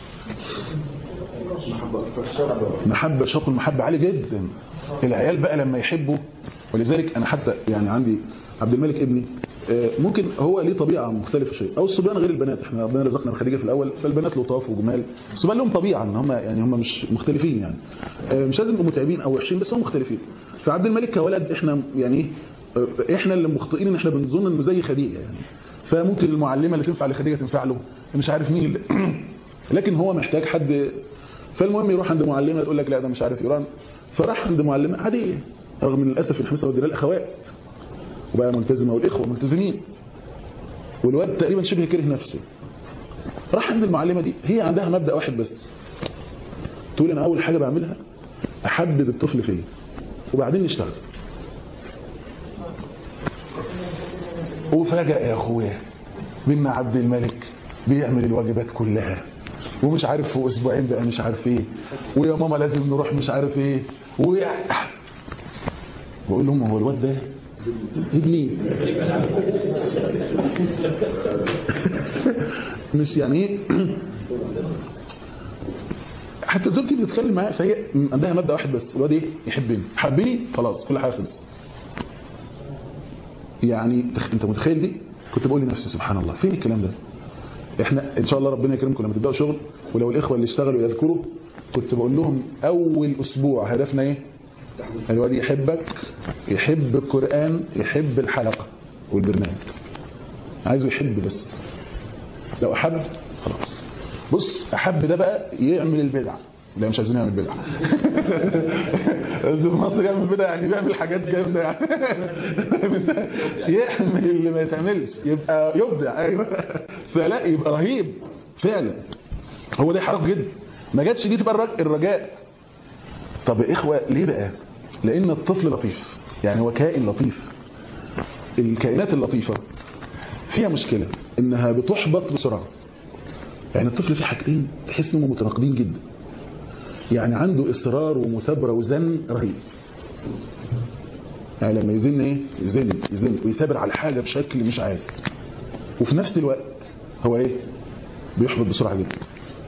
محبه شوق المحبه عالي جدا العيال بقى لما يحبوا ولذلك انا حتى يعني عندي عبد الملك ابني ممكن هو ليه طبيعه مختلفه شويه او الصبيان غير البنات احنا ربنا رزقنا بخديجه في الاول فالبنات لطاف وجمال الصبيان لهم طبيعه ان هم يعني هم مش مختلفين يعني مش لازم يبقوا متعبين او وحشين بس هم مختلفين فعبد الملك كولد احنا يعني احنا اللي مخطئين ان احنا بنظن انه زي خديجه يعني فممكن المعلمه اللي تنفع لخديجه تنفع له مش عارف مين اللي لكن هو محتاج حد فالمهم يروح عند معلمه تقول لك لا ده مش عارف ايران فراح عند معلمه عاديه رغم ان للاسف الحمص والدلال اخوات وبقى ملتزمه والاخوه ملتزمين والواد تقريبا شبه كره نفسه راح عند المعلمه دي هي عندها مبدا واحد بس تقول انا اول حاجه بعملها احبب الطفل فيا وبعدين نشتغل وفجأة يا اخويا بن عبد الملك بيعمل الواجبات كلها ومش عارف في اسبوعين بقى مش عارف ايه ويا ماما لازم نروح مش عارف ايه ويا بقول لهم هو الواد ده ابني مش يعني ايه حتى زوجتي بتتكلم معايا فهي عندها مبدا واحد بس الواد ايه يحبني حبني خلاص كل حاجه خلصت يعني تخ- انت متخيل دي كنت بقول لنفسي سبحان الله فين الكلام ده احنا ان شاء الله ربنا يكرمكم لما تبداوا شغل ولو الاخوه اللي اشتغلوا يذكروا كنت بقول لهم اول اسبوع هدفنا ايه الواد يحبك يحب القران يحب الحلقه والبرنامج عايزه يحب بس لو احب خلاص بص احب ده بقى يعمل البدع لا مش عايزين نعمل بدع بس في مصر يعمل بدع يعني بيعمل حاجات جامده يعني يعمل اللي ما يتعملش يبقى يبدع ايوه فلا يبقى رهيب فعلا هو ده يحرك جدا ما جاتش دي تبقى الرج- الرجاء طب يا اخوه ليه بقى لان الطفل لطيف يعني هو كائن لطيف الكائنات اللطيفه فيها مشكله انها بتحبط بسرعه يعني الطفل فيه حاجتين تحس انهم متناقضين جدا يعني عنده اصرار ومثابره وزن رهيب يعني لما يزن ايه يزن يزن ويثابر على حاجه بشكل مش عادي وفي نفس الوقت هو ايه بيحبط بسرعه جدا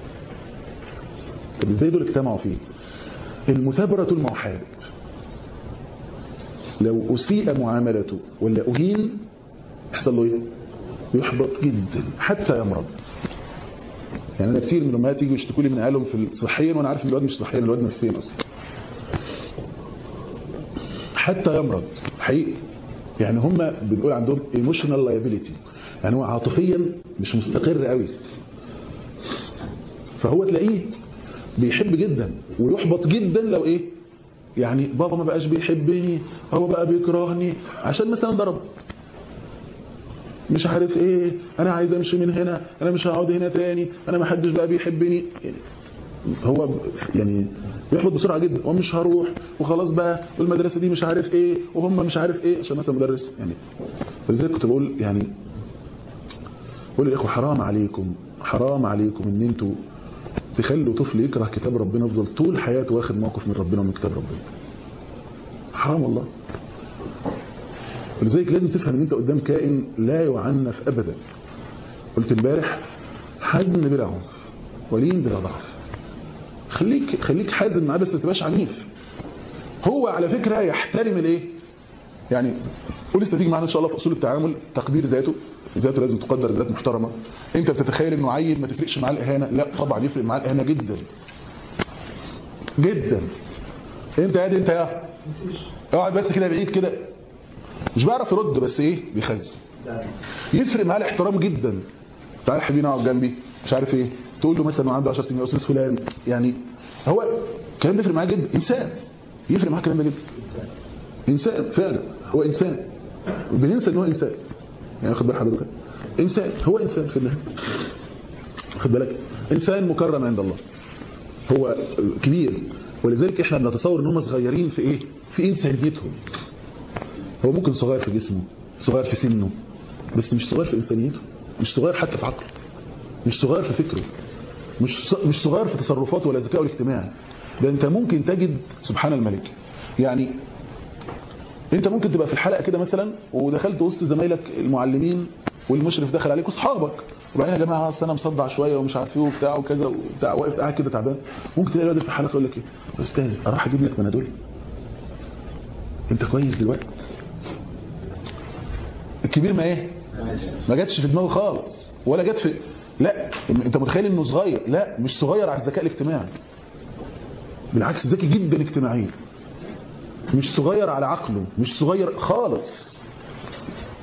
طب ازاي دول اجتمعوا فيه المثابره المحارب لو اسيء معاملته ولا اهين يحصل له ايه يحبط جدا حتى يمرض يعني انا كتير من الامهات يجوا يشتكوا لي من عيالهم في صحيا وانا عارف ان الواد مش صحيا الواد نفسيا اصلا حتى يمرض حقيقي يعني هم بنقول عندهم ايموشنال لايبيليتي يعني هو عاطفيا مش مستقر قوي فهو تلاقيه بيحب جدا ويحبط جدا لو ايه يعني بابا ما بقاش بيحبني هو بقى بيكرهني عشان مثلا ضرب مش عارف ايه انا عايز امشي من هنا انا مش هقعد هنا تاني انا ما حدش بقى بيحبني يعني هو يعني بيحبط بسرعه جدا ومش هروح وخلاص بقى والمدرسه دي مش عارف ايه وهم مش عارف ايه عشان مثلا مدرس يعني فلذلك كنت بقول يعني بقول للاخوه حرام عليكم حرام عليكم ان انتوا تخلوا طفل يكره كتاب ربنا يفضل طول حياته واخد موقف من ربنا ومن كتاب ربنا حرام والله ولذلك لازم تفهم ان انت قدام كائن لا يعنف ابدا قلت امبارح حزم بلا عنف ولين بلا ضعف خليك خليك حازم معاه بس ما تبقاش عنيف هو على فكره يحترم الايه يعني ولسه تيجي معانا ان شاء الله في اصول التعامل تقدير ذاته ذاته لازم تقدر ذات محترمه انت بتتخيل انه عيل ما تفرقش معاه الاهانه لا طبعا يفرق معاه الاهانه جدا جدا انت يا دي انت يا اقعد بس كده بعيد كده مش بيعرف يرد بس ايه بيخزن يفرق معاه الاحترام جدا تعال حبيبي اقعد جنبي مش عارف ايه تقول له مثلا عنده 10 سنين يا استاذ فلان يعني هو الكلام ده يفرق معاه جدا انسان يفرق معاه الكلام ده جدا انسان فعلا هو انسان بننسى ان هو انسان يعني خد بال حضرتك انسان هو انسان في النهايه خد بالك انسان مكرم عند الله هو كبير ولذلك احنا بنتصور ان هم صغيرين في ايه في انسانيتهم هو ممكن صغير في جسمه صغير في سنه بس مش صغير في انسانيته مش صغير حتى في عقله مش صغير في فكره مش مش صغير في تصرفاته ولا ذكائه الاجتماعي ده انت ممكن تجد سبحان الملك يعني انت ممكن تبقى في الحلقه كده مثلا ودخلت وسط زمايلك المعلمين والمشرف دخل عليك واصحابك وبعدين يا جماعه اصل انا مصدع شويه ومش عارف ايه وبتاع وكذا وبتاع واقف قاعد كده تعبان ممكن تلاقي الواد في الحلقه يقول لك ايه يا استاذ اروح اجيب لك منادول انت كويس دلوقتي الكبير ما ايه ما جاتش في دماغه خالص ولا جت في لا انت متخيل انه صغير لا مش صغير على الذكاء الاجتماعي بالعكس ذكي جدا اجتماعيا مش صغير على عقله مش صغير خالص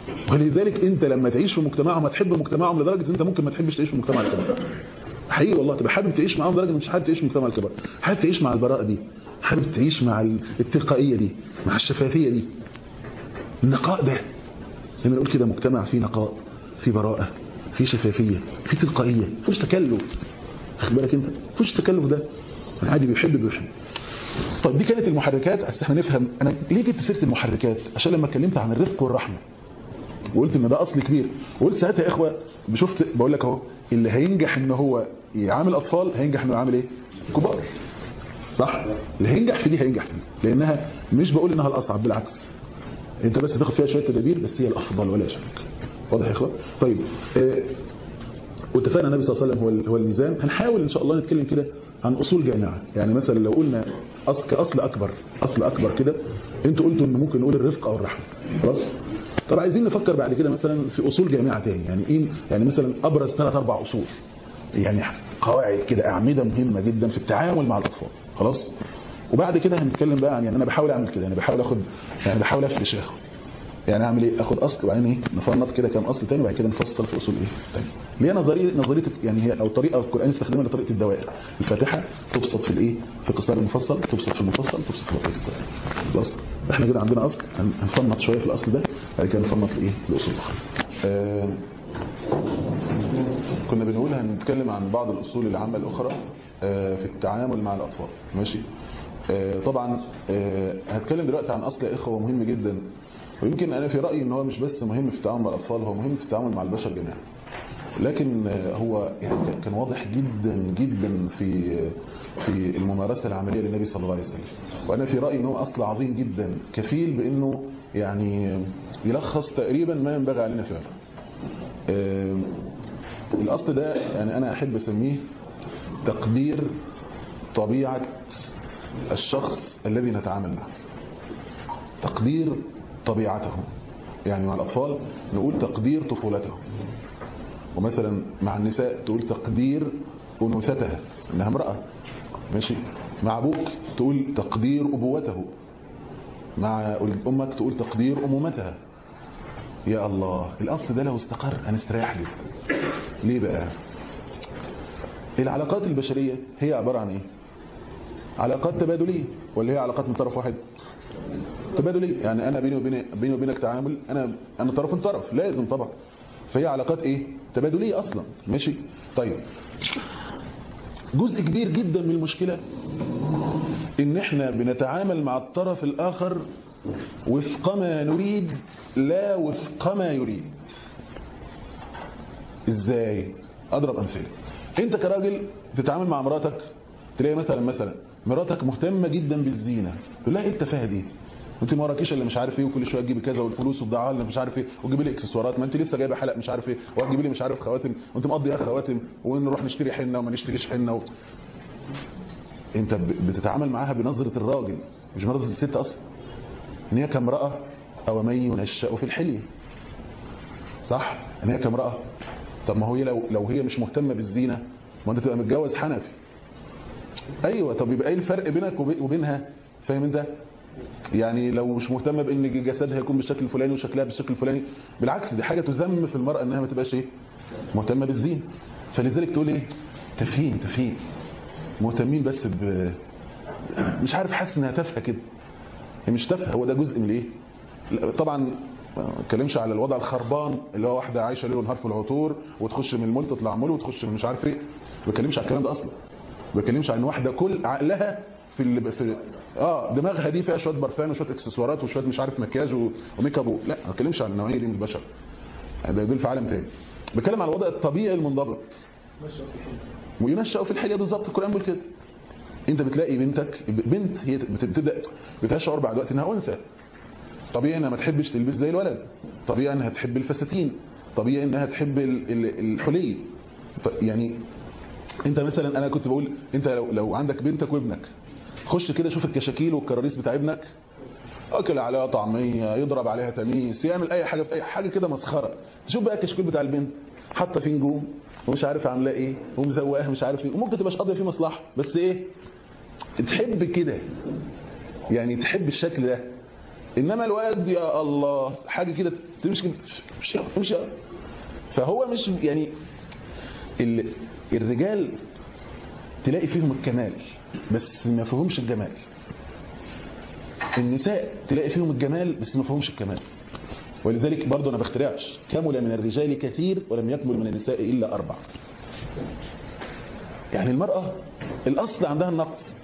ولذلك انت لما تعيش في مجتمعهم هتحب مجتمعهم لدرجه ان انت ممكن ما تحبش تعيش في مجتمع الكبار حقيقي والله تبقى حابب تعيش معاهم لدرجه مش حابب تعيش في مجتمع الكبار حابب تعيش مع البراءه دي حابب تعيش مع التلقائيه دي مع الشفافيه دي النقاء ده لما نقول كده مجتمع فيه نقاء فيه براءه فيه شفافيه فيه تلقائيه مفيش تكلف خد بالك انت مفيش تكلف ده العادي بيحب بيحب طيب دي كانت المحركات بس احنا نفهم انا ليه جبت سيره المحركات عشان لما اتكلمت عن الرفق والرحمه وقلت ان ده اصل كبير وقلت ساعتها يا اخوه شفت بقول لك اهو اللي هينجح ان هو يعامل اطفال هينجح انه يعامل ايه كبار صح اللي هينجح في دي هينجح في دي لانها مش بقول انها الاصعب بالعكس انت بس تاخد فيها شويه تدابير بس هي الافضل ولا شك واضح يا اخوه طيب آه واتفقنا النبي صلى الله عليه وسلم هو هو الميزان هنحاول ان شاء الله نتكلم كده عن اصول جامعه يعني مثلا لو قلنا اصل كاصل اكبر اصل اكبر كده انتوا قلتوا ان ممكن نقول الرفق او الرحمه خلاص طب عايزين نفكر بعد كده مثلا في اصول جامعه تاني يعني ايه يعني مثلا ابرز ثلاث اربع اصول يعني قواعد كده اعمده مهمه جدا في التعامل مع الاطفال خلاص وبعد كده هنتكلم بقى عن يعني انا بحاول اعمل كده انا بحاول اخد يعني بحاول افرش اخد يعني اعمل ايه اخد اصل وبعدين ايه نفنط كده كام اصل تاني وبعد كده نفصل في اصول ايه تاني اللي هي نظريه نظريه يعني هي او طريقه القران استخدمها لطريقه الدوائر الفاتحه تبسط في الايه في قصار المفصل تبسط في المفصل تبسط في بقيه القران خلاص احنا كده عندنا اصل هنفنط شويه في الاصل ده بعد كده نفنط لايه لاصول اخرى آه كنا بنقول هنتكلم عن بعض الاصول العامه الاخرى آه في التعامل مع الاطفال ماشي آه طبعا آه هتكلم دلوقتي عن اصل يا اخوه مهم جدا ويمكن انا في رايي ان هو مش بس مهم في التعامل مع الاطفال هو مهم في التعامل مع البشر جميعا لكن هو يعني كان واضح جدا جدا في في الممارسه العمليه للنبي صلى الله عليه وسلم وانا في رايي ان هو اصل عظيم جدا كفيل بانه يعني يلخص تقريبا ما ينبغي علينا فعله الاصل ده يعني انا احب اسميه تقدير طبيعه الشخص الذي نتعامل معه تقدير طبيعتهم يعني مع الأطفال نقول تقدير طفولتهم ومثلا مع النساء تقول تقدير أنوثتها إنها امرأة ماشي مع أبوك تقول تقدير أبوته مع أمك تقول تقدير أمومتها يا الله الأصل ده لو استقر هنستريح جدا ليه بقى العلاقات البشرية هي عبارة عن إيه علاقات تبادلية ولا هي علاقات من طرف واحد تبادلي يعني انا بيني وبين بيني وبينك تعامل انا انا طرف من طرف لازم طبعا فهي علاقات ايه تبادليه اصلا ماشي طيب جزء كبير جدا من المشكله ان احنا بنتعامل مع الطرف الاخر وفق ما نريد لا وفق ما يريد ازاي اضرب امثله انت كراجل تتعامل مع مراتك تلاقي مثلا مثلا مراتك مهتمه جدا بالزينه تقول لها ايه التفاهه دي انت ما وراكيش الا مش عارف ايه وكل شويه تجيبي كذا والفلوس وتضيعها لنا مش عارف ايه وتجيبي لي اكسسوارات ما انت لسه جايبه حلق مش عارف ايه وهتجيبي لي مش عارف خواتم وانت مقضي خواتم ونروح نشتري حنه وما نشتريش حنه و... انت بتتعامل معاها بنظره الراجل مش بنظره الست اصلا ان هي كامراه او من ينشا في الحليه صح ان هي كامراه طب ما هو هي لو لو هي مش مهتمه بالزينه ما انت تبقى متجوز حنفي ايوه طب يبقى ايه الفرق بينك وبينها فاهم انت يعني لو مش مهتمه بان جسدها يكون بالشكل الفلاني وشكلها بالشكل الفلاني بالعكس دي حاجه تذم في المراه انها ما تبقاش ايه مهتمه بالزين فلذلك تقول ايه تفهيم تفهيم مهتمين بس ب مش عارف حاسس انها تافهه كده هي مش تافهه هو ده جزء من الايه طبعا ما اتكلمش على الوضع الخربان اللي هو واحده عايشه ليل ونهار في العطور وتخش من المول تطلع مول وتخش من مش عارف ايه ما بتكلمش على الكلام ده اصلا ما بتكلمش عن واحده كل عقلها في ال... في اه دماغها دي فيها شويه برفان وشويه اكسسوارات وشويه مش عارف مكياج و... وميك اب لا ما بتكلمش عن النوعيه دي من البشر ده دول في عالم تاني بتكلم على الوضع الطبيعي المنضبط وينشأوا في الحليه بالظبط القران بيقول كده انت بتلاقي بنتك بنت هي بتبدا بتشعر بعد وقت انها انثى طبيعي انها ما تحبش تلبس زي الولد طبيعي انها تحب الفساتين طبيعي انها تحب الحلي يعني انت مثلا انا كنت بقول انت لو, لو عندك بنتك وابنك خش كده شوف الكشاكيل والكراريس بتاع ابنك اكل عليها طعميه يضرب عليها تميس يعمل اي حاجه في اي حاجه كده مسخره تشوف بقى الكشكول بتاع البنت حاطه فيه نجوم ومش عارف عاملاه ايه ومزوقاها مش عارف ايه وممكن تبقاش قاضيه فيه مصلحه بس ايه تحب كده يعني تحب الشكل ده انما الواد يا الله حاجه كده تمشي مش مش فهو مش يعني ال... الرجال تلاقي فيهم الكمال بس ما فيهمش الجمال النساء تلاقي فيهم الجمال بس ما فيهمش الكمال ولذلك برضه انا بخترعش كمل من الرجال كثير ولم يكمل من النساء الا اربع يعني المراه الاصل عندها النقص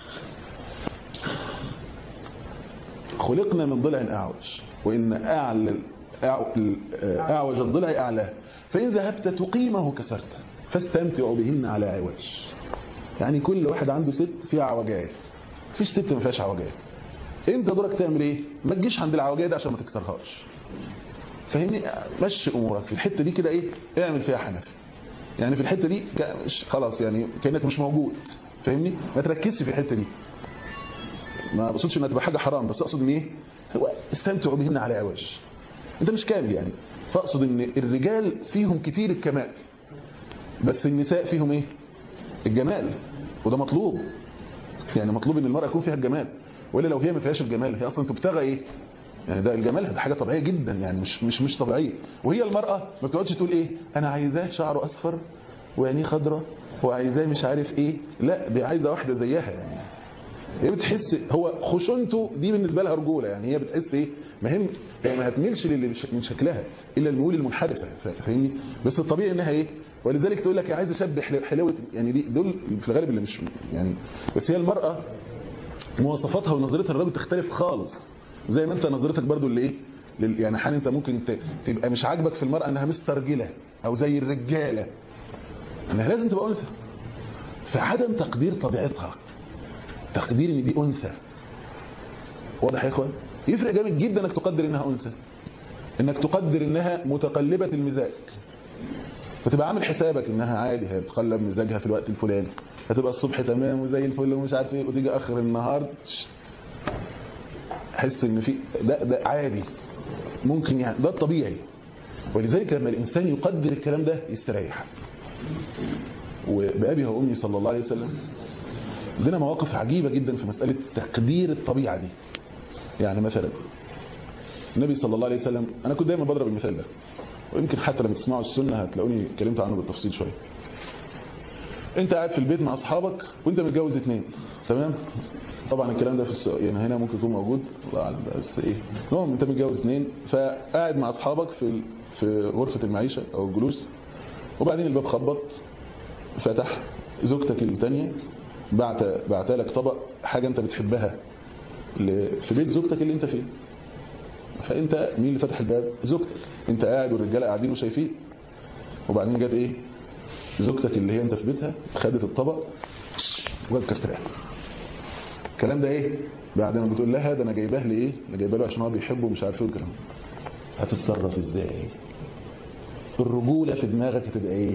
خلقنا من ضلع اعوج وان اعلى اعوج الضلع اعلاه فان ذهبت تقيمه كسرته فاستمتع بهن على عوج يعني كل واحد عنده ست فيها عوجايه مفيش ست ما فيهاش عوجايه انت دورك تعمل ايه ما تجيش عند العوجايه دي عشان ما تكسرهاش فاهمني مشي امورك في الحته دي كده ايه اعمل فيها حنفي يعني في الحته دي خلاص يعني كانك مش موجود فاهمني ما تركزش في الحته دي ما اقصدش انها تبقى حاجه حرام بس اقصد ان ايه هو استمتعوا بهن على عوج انت مش كامل يعني فاقصد ان الرجال فيهم كتير الكمال بس النساء فيهم ايه الجمال وده مطلوب يعني مطلوب ان المرأة يكون فيها الجمال ولا لو هي ما فيهاش الجمال هي اصلا تبتغى ايه يعني ده الجمال ده حاجه طبيعيه جدا يعني مش مش مش طبيعيه وهي المراه ما بتقعدش تقول ايه انا عايزاه شعره اصفر وعينيه خضراء وعايزاه مش عارف ايه لا دي عايزه واحده زيها يعني هي بتحس هو خشونته دي بالنسبه لها رجوله يعني هي بتحس ايه مهم يعني ما هتميلش من شكلها الا الميول المنحرفه فاهمني بس الطبيعي انها ايه ولذلك تقول لك عايز اشبه حلاوه يعني دي دول في الغالب اللي مش يعني بس هي المراه مواصفاتها ونظرتها للراجل تختلف خالص زي ما انت نظرتك برضو اللي ايه يعني حال انت ممكن تبقى مش عاجبك في المرأة انها مسترجلة او زي الرجالة انها لازم تبقى انثى فعدم تقدير طبيعتها تقدير ان دي انثى واضح يا اخوان يفرق جامد جدا انك تقدر انها انثى انك تقدر انها متقلبة المزاج فتبقى عامل حسابك انها عادي هي بتقلب مزاجها في الوقت الفلاني هتبقى الصبح تمام وزي الفل ومش عارف ايه وتيجي اخر النهار حس ان في ده ده عادي ممكن يعني ده الطبيعي ولذلك لما الانسان يقدر الكلام ده يستريح وبابي وامي صلى الله عليه وسلم عندنا مواقف عجيبه جدا في مساله تقدير الطبيعه دي يعني مثلا النبي صلى الله عليه وسلم انا كنت دايما بضرب المثال ده ويمكن حتى لما تسمعوا السنه هتلاقوني اتكلمت عنه بالتفصيل شويه انت قاعد في البيت مع اصحابك وانت متجوز اتنين تمام طبعا الكلام ده في السؤال يعني هنا ممكن يكون موجود الله اعلم بس ايه المهم انت متجوز اثنين فقاعد مع اصحابك في في غرفه المعيشه او الجلوس وبعدين الباب خبط فتح زوجتك الثانيه بعت بعت لك طبق حاجه انت بتحبها في بيت زوجتك اللي انت فيه فانت مين اللي فتح الباب زوجتك انت قاعد والرجاله قاعدين وشايفين وبعدين جت ايه زوجتك اللي هي انت في بيتها خدت الطبق وجت كسرها الكلام ده ايه بعد ما بتقول لها ده انا جايباه لايه انا جايباه له عشان هو بيحبه ومش عارف ايه الكلام هتتصرف ازاي الرجوله في دماغك هتبقى ايه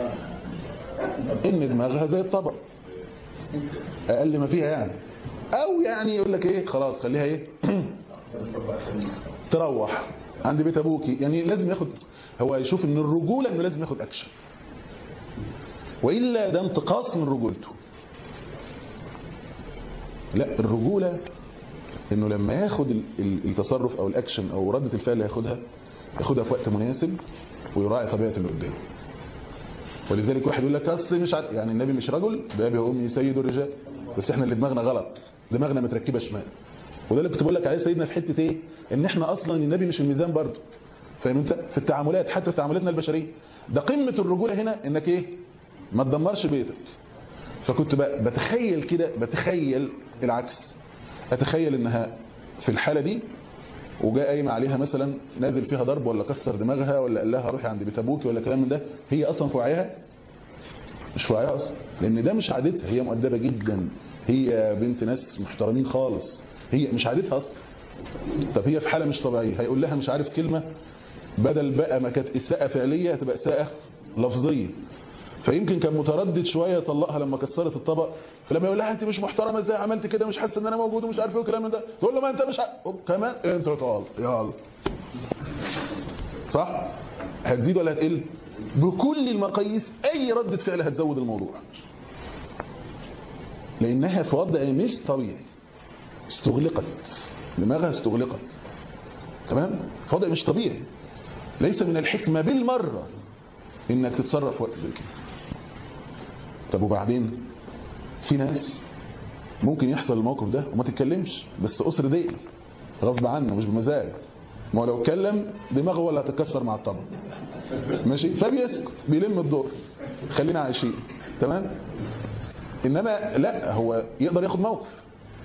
ان دماغها زي الطبق اقل ما فيها يعني او يعني يقول لك ايه خلاص خليها ايه تروح عند بيت ابوكي يعني لازم ياخد هو يشوف ان الرجوله انه لازم ياخد اكشن والا ده انتقاص من رجولته لا الرجولة انه لما ياخد التصرف او الاكشن او ردة الفعل اللي ياخدها ياخدها في وقت مناسب ويراعي طبيعة اللي قدامه ولذلك واحد يقول لك اصل مش عارف يعني النبي مش رجل بابي وامي سيد الرجال بس احنا اللي دماغنا غلط دماغنا متركبه شمال وده اللي كنت بقول لك عليه سيدنا في حته ايه ان احنا اصلا النبي مش الميزان برضه فاهم انت في التعاملات حتى في تعاملاتنا البشريه ده قمه الرجوله هنا انك ايه ما تدمرش بيتك فكنت بتخيل كده بتخيل العكس اتخيل انها في الحالة دي وجاء قايم عليها مثلا نازل فيها ضرب ولا كسر دماغها ولا قال لها روحي عند بيت ابوكي ولا كلام من ده هي اصلا في وعيها مش في وعيها اصلا لان ده مش عادتها هي مؤدبه جدا هي بنت ناس محترمين خالص هي مش عادتها اصلا طب هي في حاله مش طبيعيه هيقول لها مش عارف كلمه بدل بقى ما كانت اساءه فعليه هتبقى اساءه لفظيه فيمكن كان متردد شويه يطلقها لما كسرت الطبق فلما يقول لها انت مش محترمه ازاي عملت كده مش حاسه ان انا موجود ومش عارف ايه والكلام ده تقول له ما انت مش ع... كمان انت تعال يلا صح هتزيد ولا هتقل بكل المقاييس اي ردة فعل هتزود الموضوع لانها في وضع مش طبيعي استغلقت دماغها استغلقت تمام في وضع مش طبيعي ليس من الحكمة بالمرة انك تتصرف في وقت زي كده طب وبعدين في ناس ممكن يحصل الموقف ده وما تتكلمش بس أسر دقل غصب عنه مش بمزاج ما هو لو اتكلم دماغه ولا هتتكسر مع الطبق ماشي فبيسكت بيلم الدور خلينا عايشين تمام انما لا هو يقدر ياخد موقف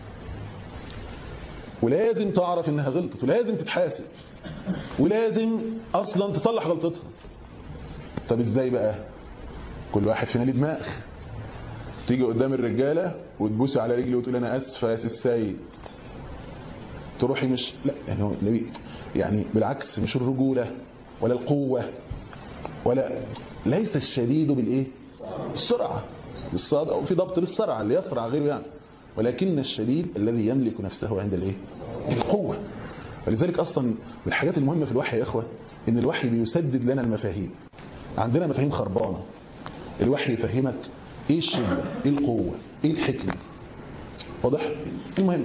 ولازم تعرف انها غلطت ولازم تتحاسب ولازم اصلا تصلح غلطتها طب ازاي بقى كل واحد فينا ليه دماغ تيجي قدام الرجاله وتبوسي على رجلي وتقول انا اسفه يا سي السيد تروحي مش لا يعني هو النبي يعني بالعكس مش الرجوله ولا القوه ولا ليس الشديد بالايه السرعه بالصاد او في ضبط للسرعه اللي يسرع غيره يعني ولكن الشديد الذي يملك نفسه عند الايه القوه ولذلك اصلا من الحاجات المهمه في الوحي يا اخوه ان الوحي بيسدد لنا المفاهيم عندنا مفاهيم خربانه الوحي يفهمك ايه الشده ايه القوه ايه الحكمه واضح المهم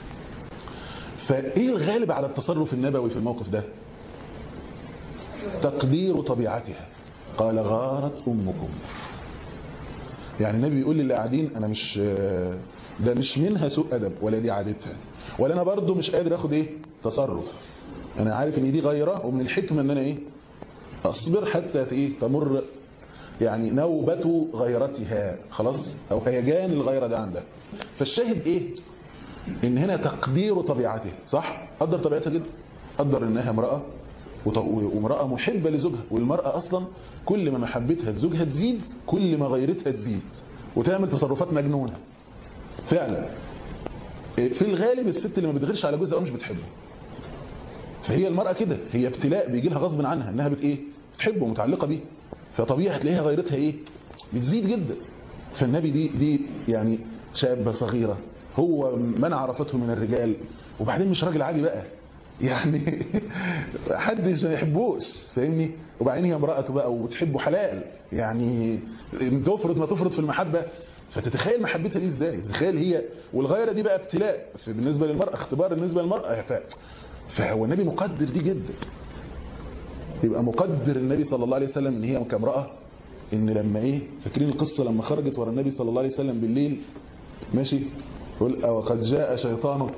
فايه الغالب على التصرف النبوي في الموقف ده تقدير طبيعتها قال غارت امكم يعني النبي بيقول للي قاعدين انا مش ده مش منها سوء ادب ولا دي عادتها ولا انا برضو مش قادر اخد ايه تصرف انا عارف ان دي غيره ومن الحكمه ان انا ايه اصبر حتى ايه تمر يعني نوبة غيرتها خلاص او هيجان الغيرة ده عندها فالشاهد ايه ان هنا تقدير طبيعته صح قدر طبيعتها جدا قدر انها امرأة وامرأة محبة لزوجها والمرأة اصلا كل ما محبتها لزوجها تزيد كل ما غيرتها تزيد وتعمل تصرفات مجنونة فعلا في الغالب الست اللي ما بتغيرش على جوزها مش بتحبه فهي المرأة كده هي ابتلاء بيجي لها غصب عنها انها بت ايه بتحبه متعلقة بيه فطبيعي هتلاقيها غيرتها ايه بتزيد جدا فالنبي دي دي يعني شابة صغيرة هو من عرفته من الرجال وبعدين مش راجل عادي بقى يعني حدش ما يحبوش فاهمني وبعدين هي امرأته بقى وبتحبه حلال يعني تفرض ما تفرض في المحبة فتتخيل محبتها دي ازاي تتخيل هي والغيرة دي بقى ابتلاء بالنسبة للمرأة اختبار بالنسبة للمرأة ف... فهو النبي مقدر دي جدا يبقى مقدر النبي صلى الله عليه وسلم ان هي كامرأة ان لما ايه فاكرين القصة لما خرجت ورا النبي صلى الله عليه وسلم بالليل ماشي يقول وقد جاء شيطانك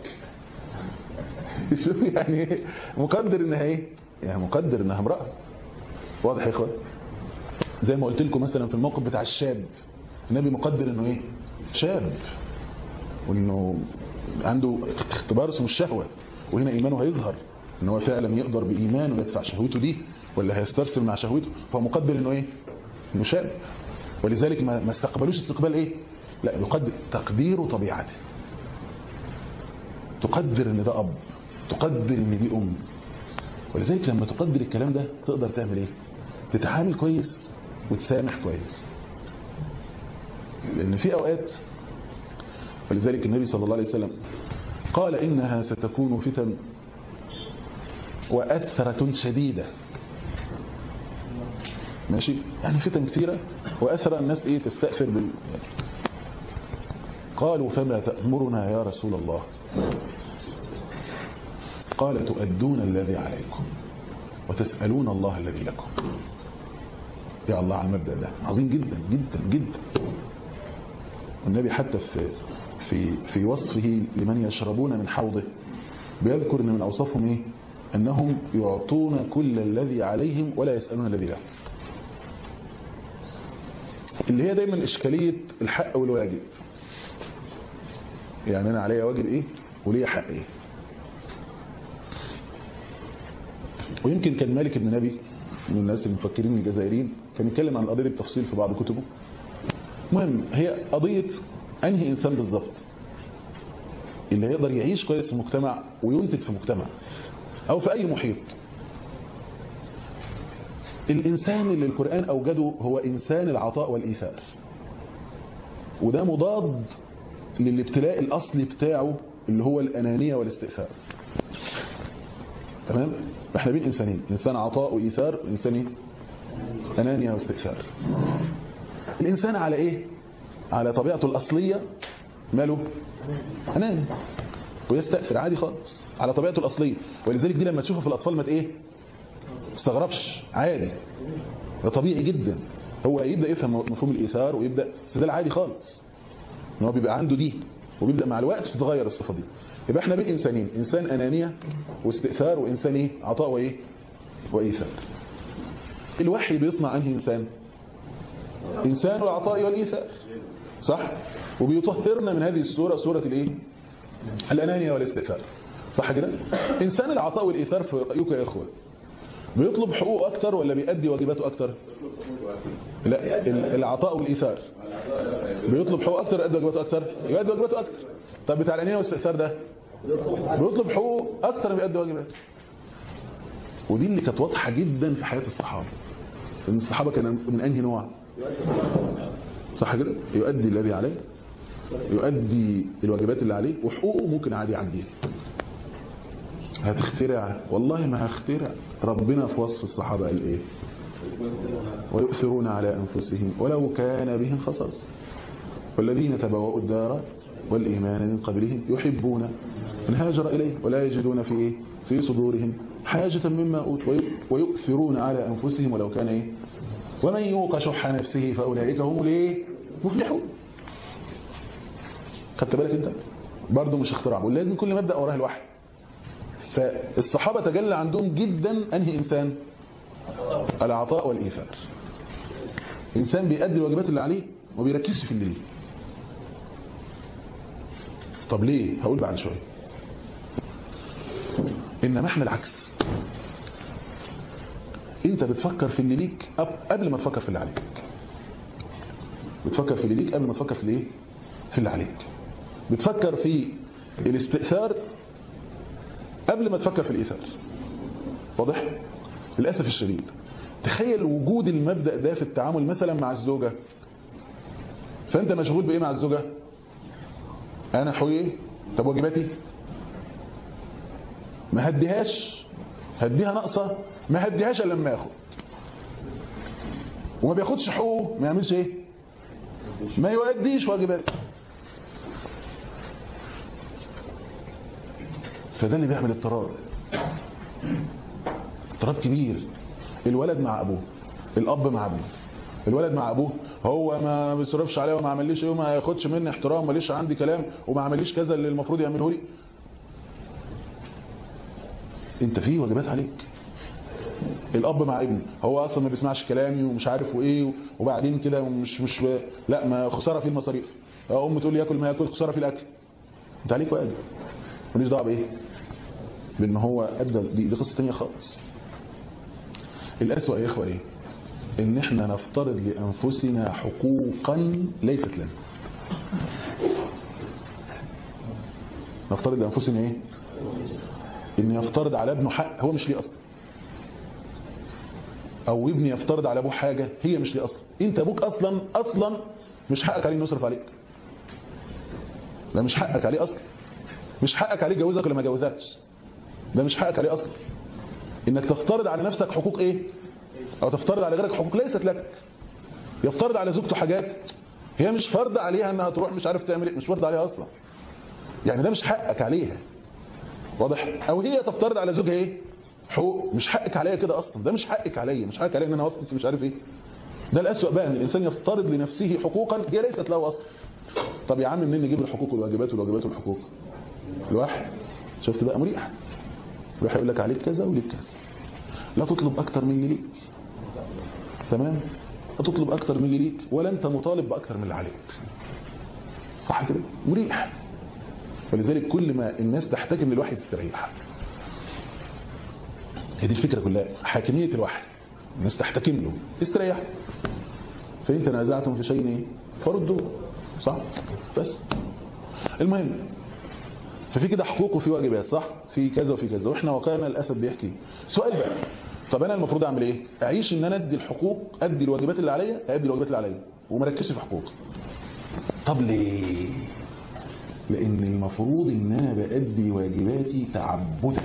شوف يعني ايه مقدر انها ايه يعني مقدر انها امرأة واضح يا اخوان زي ما قلت لكم مثلا في الموقف بتاع الشاب النبي مقدر انه ايه شاب وانه عنده اختبار اسمه الشهوة وهنا ايمانه هيظهر ان هو فعلا يقدر بايمانه يدفع شهوته دي ولا هيسترسل مع شهوته فهو مقدر انه ايه انه شاب ولذلك ما استقبلوش استقبال ايه لا يقدر تقدير طبيعته تقدر ان ده اب تقدر ان دي ام ولذلك لما تقدر الكلام ده تقدر تعمل ايه تتعامل كويس وتسامح كويس لان في اوقات ولذلك النبي صلى الله عليه وسلم قال انها ستكون فتن وأثرة شديدة ماشي يعني فتن كثيرة وأثر الناس إيه تستأثر بال قالوا فما تأمرنا يا رسول الله قال تؤدون الذي عليكم وتسألون الله الذي لكم يا الله على المبدأ ده عظيم جدا جدا جدا والنبي حتى في في في وصفه لمن يشربون من حوضه بيذكر ان من اوصافهم ايه أنهم يعطون كل الذي عليهم ولا يسألون الذي لهم اللي هي دايما إشكالية الحق والواجب يعني أنا عليا واجب إيه وليا حق إيه ويمكن كان مالك بن نبي من الناس المفكرين الجزائريين كان يتكلم عن القضية بالتفصيل في بعض كتبه مهم هي قضية أنهي إنسان بالظبط اللي هيقدر يعيش كويس في المجتمع وينتج في مجتمع أو في أي محيط الإنسان اللي القرآن أوجده هو إنسان العطاء والإيثار وده مضاد للابتلاء الأصلي بتاعه اللي هو الأنانية والاستئثار تمام؟ احنا بين إنسانين إنسان عطاء وإيثار وإنسان إيه؟ أنانية واستئثار الإنسان على إيه؟ على طبيعته الأصلية ماله؟ أناني ويستأثر عادي خالص على طبيعته الأصلية ولذلك دي لما تشوفها في الأطفال ما ايه استغربش عادي ده طبيعي جدا هو يبدا يفهم مفهوم الايثار ويبدا بس ده العادي خالص ان هو بيبقى عنده دي وبيبدا مع الوقت تتغير الصفه دي يبقى احنا بين انسانين انسان انانيه واستئثار وانسان ايه عطاء وايه وايثار الوحي بيصنع انهي انسان انسان العطاء والايثار صح وبيطهرنا من هذه الصوره صوره الايه الانانيه والاستئثار صح كده انسان العطاء والايثار في رايكم يا اخوه بيطلب حقوقه اكتر ولا بيأدي واجباته اكتر لا ال- العطاء والايثار بيطلب حقوقه اكتر يؤدي واجباته اكتر يؤدي واجباته اكتر طب بتاع الانانيه والاستئثار ده بيطلب حقوقه اكتر ما بيأدي واجباته ودي اللي كانت واضحه جدا في حياه الصحابه ان الصحابه كانوا من انهي نوع صح كده يؤدي الذي عليه يؤدي الواجبات اللي عليه وحقوقه ممكن عادي يعديها هتخترع والله ما هخترع ربنا في وصف الصحابة قال ايه ويؤثرون على أنفسهم ولو كان بهم خصاص والذين تبوأوا الدار والإيمان من قبلهم يحبون من هاجر إليه ولا يجدون في إيه في صدورهم حاجة مما أوتوا وي- ويؤثرون على أنفسهم ولو كان إيه ومن يوق شح نفسه فأولئك هم الإيه مفلحون خدت بالك أنت برضه مش اختراع ولازم كل مبدأ وراه الوحي فالصحابة تجلى عندهم جدا أنهي إنسان العطاء والإيثار إنسان بيأدي الواجبات اللي عليه وما بيركزش في اللي ليه طب ليه هقول بعد شوية إنما احنا العكس انت بتفكر في اللي ليك أب- قبل ما تفكر في اللي عليك بتفكر في اللي ليك قبل ما تفكر في الايه في اللي عليك بتفكر في الاستئثار قبل ما تفكر في الإيثار واضح؟ للأسف الشديد تخيل وجود المبدأ ده في التعامل مثلا مع الزوجة فأنت مشغول بإيه مع الزوجة؟ أنا حقوقي إيه؟ طب واجباتي؟ ما هديهاش هديها ناقصة ما هديهاش إلا لما ياخد وما بياخدش حقوقه ما يعملش إيه؟ ما يؤديش واجباته فده اللي بيعمل اضطراب اضطراب كبير الولد مع ابوه الاب مع ابوه الولد مع ابوه هو ما بيصرفش عليا وما عمليش ايه وما ياخدش مني احترام ماليش عندي كلام وما عمليش كذا اللي المفروض يعمله لي انت في واجبات عليك الاب مع ابنه هو اصلا ما بيسمعش كلامي ومش عارف وايه وبعدين كده مش مش لا ما خساره في المصاريف ام تقول لي ياكل ما ياكل خساره في الاكل انت عليك واجب ماليش دعوه بايه بان هو ادى دي, دي قصه ثانيه خالص الاسوأ يا اخوه ايه ان احنا نفترض لانفسنا حقوقا ليست لنا نفترض لانفسنا ايه ان يفترض على ابنه حق هو مش ليه اصلا او ابني يفترض على ابوه حاجه هي مش ليه اصلا انت ابوك اصلا اصلا مش حقك عليه انه يصرف عليك ده مش حقك عليه اصلا مش حقك عليه يجوزك ولا ما يجوزكش ده مش حقك عليه اصلا انك تفترض على نفسك حقوق ايه او تفترض على غيرك حقوق ليست لك يفترض على زوجته حاجات هي مش فرض عليها انها تروح مش عارف تعمل ايه مش فرض عليها اصلا يعني ده مش حقك عليها واضح او هي تفترض على زوجها ايه حقوق مش حقك عليا كده اصلا ده مش حقك عليا مش حقك عليا ان انا اوفق مش عارف ايه ده الاسوأ بقى ان الانسان يفترض لنفسه حقوقا هي ليست له اصلا طب يا عم منين نجيب الحقوق والواجبات والواجبات والحقوق الواحد شفت بقى مريح يروح يقول لك عليك كذا وليك كذا لا تطلب اكتر من اللي ليك تمام لا تطلب اكتر من اللي ليك ولا انت مطالب باكتر من اللي عليك صح كده مريح ولذلك كل ما الناس تحتاج ان الواحد يستريح هي دي الفكره كلها حاكميه الوحي الناس تحتكم له استريح فان تنازعتم في شيء ايه فردوه صح بس المهم ففي كده حقوق وفي واجبات صح في كذا وفي كذا واحنا واقعنا الاسد بيحكي سؤال بقى طب انا المفروض اعمل ايه اعيش ان انا ادي الحقوق ادي الواجبات اللي عليا ادي الواجبات اللي عليا وما ركزش في حقوقي طب ليه لان المفروض ان انا بادي واجباتي تعبدا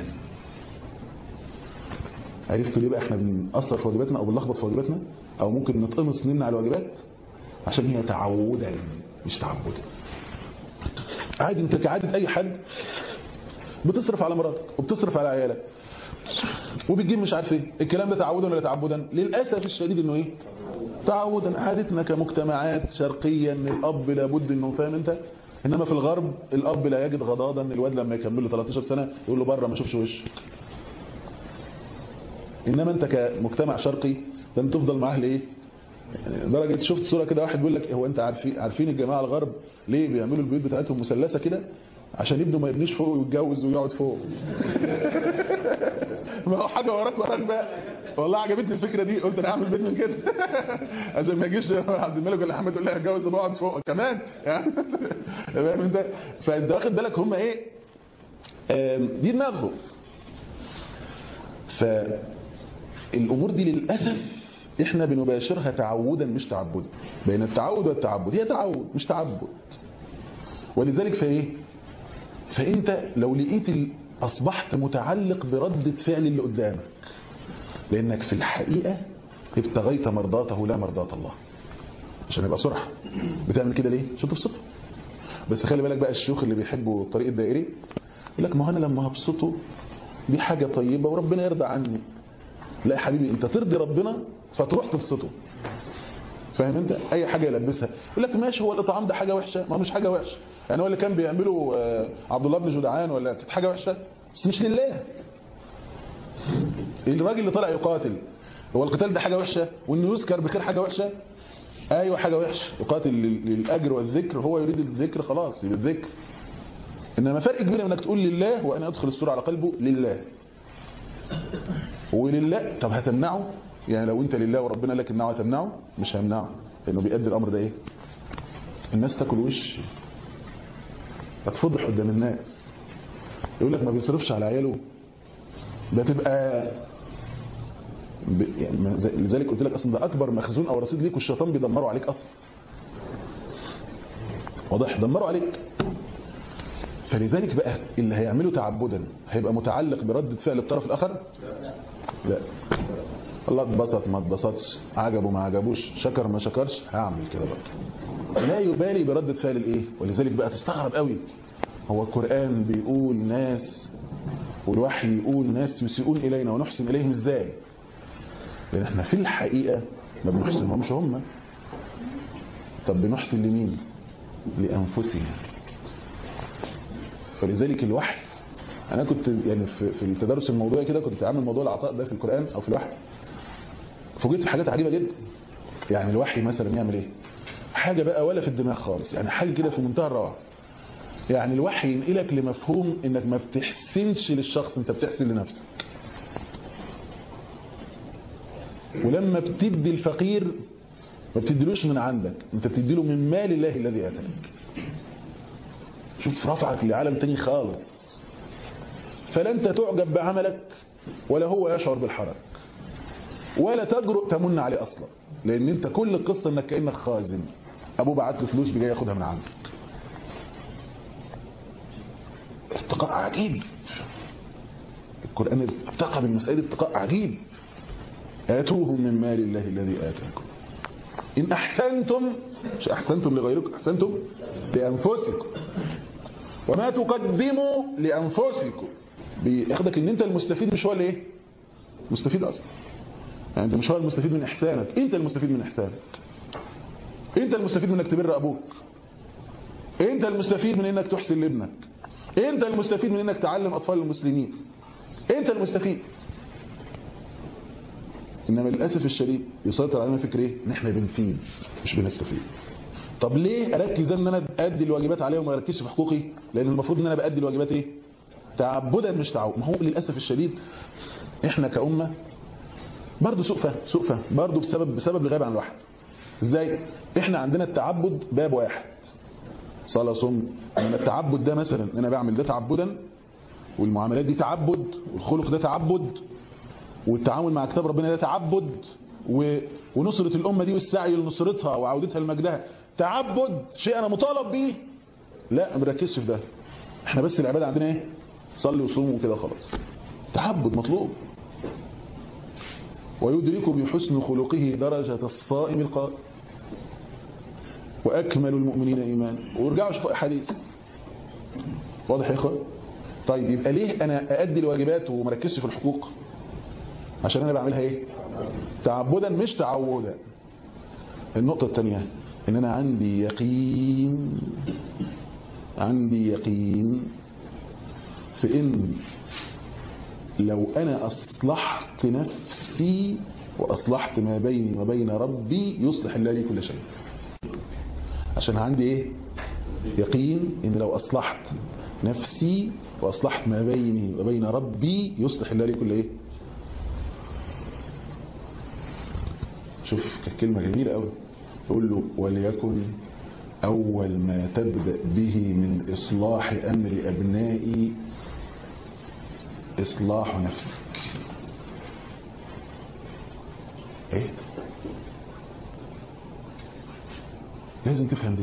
عرفتوا ليه بقى احنا بنأثر في واجباتنا او بنلخبط في واجباتنا او ممكن نتقمص مننا على الواجبات عشان هي تعودا مش تعبدا عادي انت كعادة اي حد بتصرف على مراتك وبتصرف على عيالك وبتجيب مش عارف ايه الكلام ده تعودا ولا تعبدا للاسف الشديد انه ايه تعودا عادتنا كمجتمعات شرقيه ان الاب لابد انه فاهم انت انما في الغرب الاب لا يجد غضاضا الواد لما يكمل له 13 سنه يقول له بره ما اشوفش وشك انما انت كمجتمع شرقي ده انت تفضل معاه لايه يعني درجه شفت صوره كده واحد بيقول لك هو انت عارفين عارفين الجماعه الغرب ليه بيعملوا البيوت بتاعتهم مثلثه كده عشان ابنه ما يبنيش فوق ويتجوز ويقعد فوق ما هو حاجه وراك وراك بقى والله عجبتني الفكره دي قلت انا هعمل بيت من كده عشان ما يجيش عبد الملك ولا احمد يقول لي هتجوز وبقعد فوق كمان يعني فاهم انت فانت واخد بالك هم ايه آم، دي دماغهم فالامور دي للاسف احنا بنباشرها تعودا مش تعبدا بين التعود والتعبد هي تعود مش تعبد ولذلك فايه فانت لو لقيت ال- اصبحت متعلق بردة فعل اللي قدامك لانك في الحقيقة ابتغيت مرضاته لا مرضاة الله عشان يبقى صرح بتعمل كده ليه عشان تبسطه بس خلي بالك بقى الشيوخ اللي بيحبوا الطريق الدائري يقول لك ما هو انا لما هبسطه دي حاجة طيبة وربنا يرضى عني لا يا حبيبي انت ترضي ربنا فتروح تبسطه فاهم انت اي حاجه يلبسها يقول لك ماشي هو الاطعام ده حاجه وحشه ما هو مش حاجه وحشه يعني هو اللي كان بيعمله آه، عبد الله بن جدعان ولا كانت حاجه وحشه بس مش لله الراجل اللي طلع يقاتل هو القتال ده حاجه وحشه وانه يذكر بخير حاجه وحشه ايوه حاجه وحشه يقاتل لل- للاجر والذكر هو يريد الذكر خلاص يريد الذكر انما فرق كبير انك تقول لله وانا ادخل السوره على قلبه لله ولله طب هتمنعه يعني لو انت لله وربنا لك امنعه هتمنعه مش هيمنعه لانه بيأدي الامر ده ايه الناس تاكل وش هتفضح قدام الناس يقول لك ما بيصرفش على عياله ده تبقى ب... يعني ما زي- لذلك قلت لك اصلا ده اكبر مخزون او رصيد ليك والشيطان بيدمره عليك اصلا واضح دمره عليك فلذلك بقى اللي هيعمله تعبدا هيبقى متعلق بردة فعل الطرف الاخر لا الله اتبسط ما اتبسطش عجبه ما عجبوش شكر ما شكرش هعمل كده برضه لا يبالي بردة فعل الايه ولذلك بقى تستغرب قوي هو القرآن بيقول ناس والوحي يقول ناس يسيئون إلينا ونحسن إليهم إزاي لأن احنا في الحقيقة ما بنحسنهمش هم طب بنحسن لمين لأنفسنا فلذلك الوحي أنا كنت يعني في, في التدرس الموضوعي كده كنت عامل موضوع العطاء ده في القرآن أو في الوحي فوجئت في حاجات عجيبة جدا يعني الوحي مثلا يعمل ايه حاجة بقى ولا في الدماغ خالص يعني حاجة كده في منتهى الروعة يعني الوحي ينقلك لمفهوم انك ما بتحسنش للشخص انت بتحسن لنفسك ولما بتدي الفقير ما بتديلوش من عندك انت بتديله من مال الله الذي اتاك شوف رفعك لعالم تاني خالص فلا انت تعجب بعملك ولا هو يشعر بالحرج ولا تجرؤ تمن عليه اصلا لان انت كل القصه انك كانك خازن ابوه بعت له فلوس بيجي ياخدها من عندك ارتقاء عجيب القرآن ارتقى بالمسألة ارتقاء عجيب آتوهم من مال الله الذي آتاكم إن أحسنتم مش أحسنتم لغيركم أحسنتم لأنفسكم وما تقدموا لأنفسكم بياخدك إن أنت المستفيد مش هو اللي إيه مستفيد أصلا يعني أنت مش هو المستفيد من إحسانك أنت المستفيد من إحسانك أنت المستفيد من إنك تبر أبوك أنت المستفيد من إنك تحسن لابنك انت المستفيد من انك تعلم اطفال المسلمين انت المستفيد انما للاسف الشديد يسيطر علينا فكر ايه ان احنا بنفيد مش بنستفيد طب ليه اركز ان انا ادي الواجبات عليهم وما اركزش في حقوقي لان المفروض ان انا بادي الواجبات ايه تعبدا مش تعود ما هو للاسف الشديد احنا كامه برضه سوء فهم سوء فهم برضه بسبب بسبب الغياب عن الوحي ازاي احنا عندنا التعبد باب واحد صلاة صوم ان التعبد ده مثلا ان انا بعمل ده تعبدا والمعاملات دي تعبد والخلق ده تعبد والتعامل مع كتاب ربنا ده تعبد و... ونصرة الأمة دي والسعي لنصرتها وعودتها لمجدها تعبد شيء أنا مطالب بيه لا ما بركزش في ده احنا بس العبادة عندنا ايه صلي وصوم وكده خلاص تعبد مطلوب ويدرك بحسن خلقه درجة الصائم القائم وأكمل المؤمنين إيمانا وارجعوا شوفوا أحاديث واضح يا إخوة طيب يبقى ليه أنا أأدي الواجبات ومركزش في الحقوق عشان انا بعملها ايه تعبدا مش تعودا النقطة الثانية ان انا عندي يقين عندي يقين في ان لو انا اصلحت نفسي واصلحت ما بيني وبين ربي يصلح الله لي كل شيء عشان عندي ايه يقين ان لو اصلحت نفسي واصلحت ما بيني وبين ربي يصلح الله لي كل ايه شوف كلمة جميلة قوي يقول له وليكن أول ما تبدأ به من إصلاح أمر أبنائي إصلاح نفسك إيه لازم تفهم دي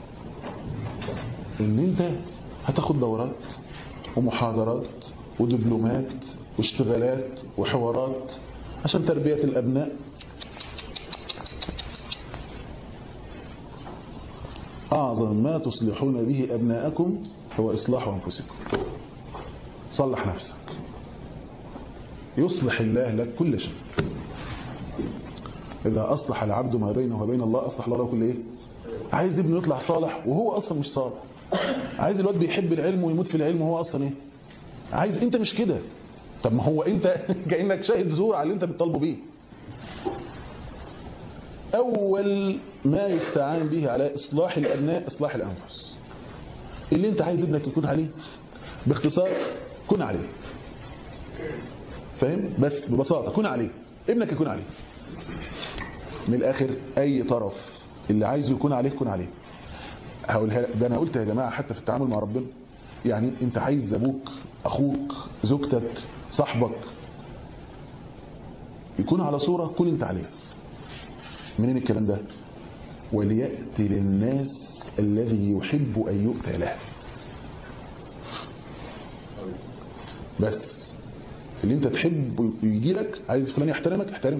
إن أنت هتاخد دورات ومحاضرات ودبلومات واشتغالات وحوارات عشان تربية الأبناء أعظم ما تصلحون به أبناءكم هو إصلاح أنفسكم صلح نفسك يصلح الله لك كل شيء إذا أصلح العبد ما بينه وبين الله أصلح الله له كل إيه عايز ابنه يطلع صالح وهو أصلا مش صالح عايز الواد بيحب العلم ويموت في العلم وهو أصلا إيه عايز أنت مش كده طب ما هو أنت كأنك شاهد زور على اللي أنت بتطالبه بيه أول ما يستعان به على إصلاح الأبناء إصلاح الأنفس اللي أنت عايز ابنك يكون عليه باختصار كن عليه فاهم بس ببساطة كن عليه ابنك يكون عليه من الآخر أي طرف اللي عايزه يكون عليه كن عليه هقولها ده أنا قلت يا جماعة حتى في التعامل مع ربنا يعني أنت عايز أبوك أخوك زوجتك صاحبك يكون على صورة كن أنت عليه منين الكلام ده وليأتي للناس الذي يحب أن يؤتى له بس اللي انت تحب يجي لك عايز فلان يحترمك احترمه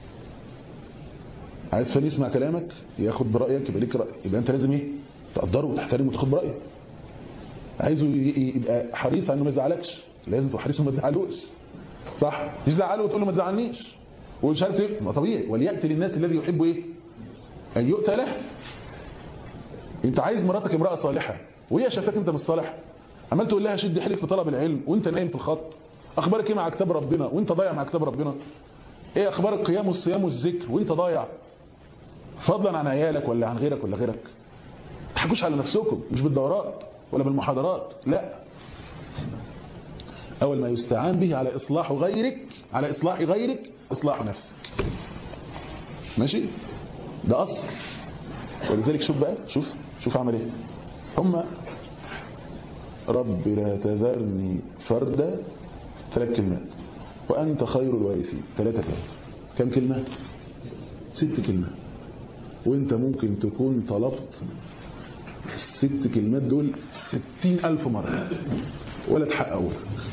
عايز فلان يسمع كلامك ياخد برأيك يبقى ليك رأي يبقى انت لازم ايه تقدره وتحترمه وتاخد برأيه عايزه يبقى حريص على انه ما يزعلكش لازم تبقى حريص انه ما تزعلوش صح يزعله وتقول له ما تزعلنيش ومش عارف ايه ما طبيعي وليأتي للناس الذي يحب ايه ان يؤتى له انت عايز مراتك امرأة صالحة وهي شافتك انت مش صالح عمال تقول لها شد حيلك في طلب العلم وانت نايم في الخط اخبارك ايه مع كتاب ربنا وانت ضايع مع كتاب ربنا ايه اخبار القيام والصيام والذكر وانت ضايع فضلا عن عيالك ولا عن غيرك ولا غيرك تحكوش على نفسكم مش بالدورات ولا بالمحاضرات لا اول ما يستعان به على اصلاح غيرك على اصلاح غيرك اصلاح نفسك ماشي ده اصل ولذلك شوف بقى شوف شوف عمل ايه هم رب لا تذرني فردا ثلاث كلمات وأنت خير الوارثين ثلاثة كلمات كم كلمة ست كلمات وانت ممكن تكون طلبت الست كلمات دول ستين ألف مرة ولا تحققوا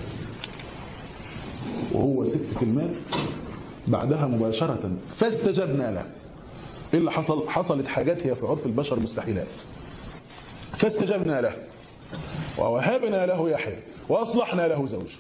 وهو ست كلمات بعدها مباشرة فاستجبنا له ايه اللي حصل حصلت حاجات هي في عرف البشر مستحيلات فاستجبنا له ووهبنا له يحيى واصلحنا له زوجه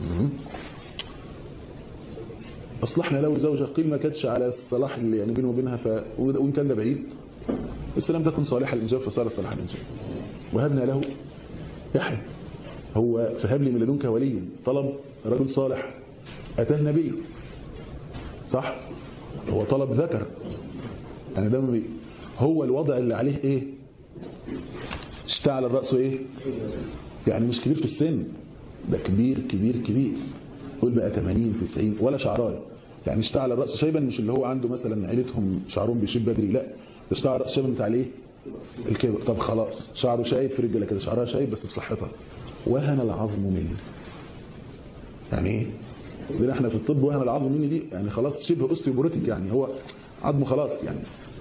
اصلحنا له زوجه قيل ما كانتش على الصلاح اللي يعني بينه وبينها ف... وان كان ده بعيد بس لم تكن صالحه الانجاب فصار صالح الانجاب وهبنا له يحيى هو فهب لي من لدنك وليا طلب رجل صالح اتاه نبي صح هو طلب ذكر يعني ده نبي هو الوضع اللي عليه ايه اشتعل الرأس ايه يعني مش كبير في السن ده كبير كبير كبير قول بقى 80 90 ولا شعراي يعني اشتعل الرأس شيبا مش اللي هو عنده مثلا عيلتهم شعرهم بيشيب بدري لا ده اشتعل الرأس شيبا بتاع الايه الكبر طب خلاص شعره شايب في رجله كده شعرها شايب بس بصحتها وهن العظم مني يعني ايه عندنا احنا في الطب وهن العظم مني دي يعني خلاص شبه اوستيوبروتيك يعني هو عظمه خلاص يعني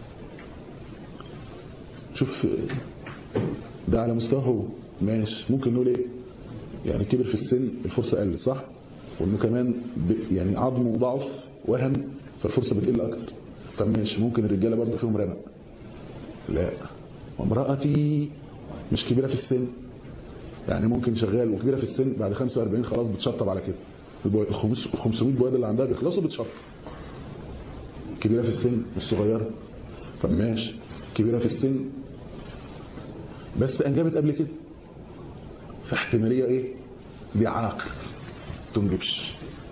شوف ده على مستوى هو ماشي ممكن نقول ايه يعني كبر في السن الفرصة قلت صح وانه كمان ب... يعني عظمه ضعف وهن فالفرصة بتقل اكتر طب ماشي ممكن الرجالة برضه فيهم رمق لا وامرأتي مش كبيرة في السن يعني ممكن شغال وكبيرة في السن بعد 45 خلاص بتشطب على كده البو- الخمس- ال 500 بواد اللي عندها بيخلصوا بتشطب كبيره في السن مش صغيره طب ماشي كبيره في السن بس انجبت قبل كده فاحتماليه ايه دي عاقر تنجبش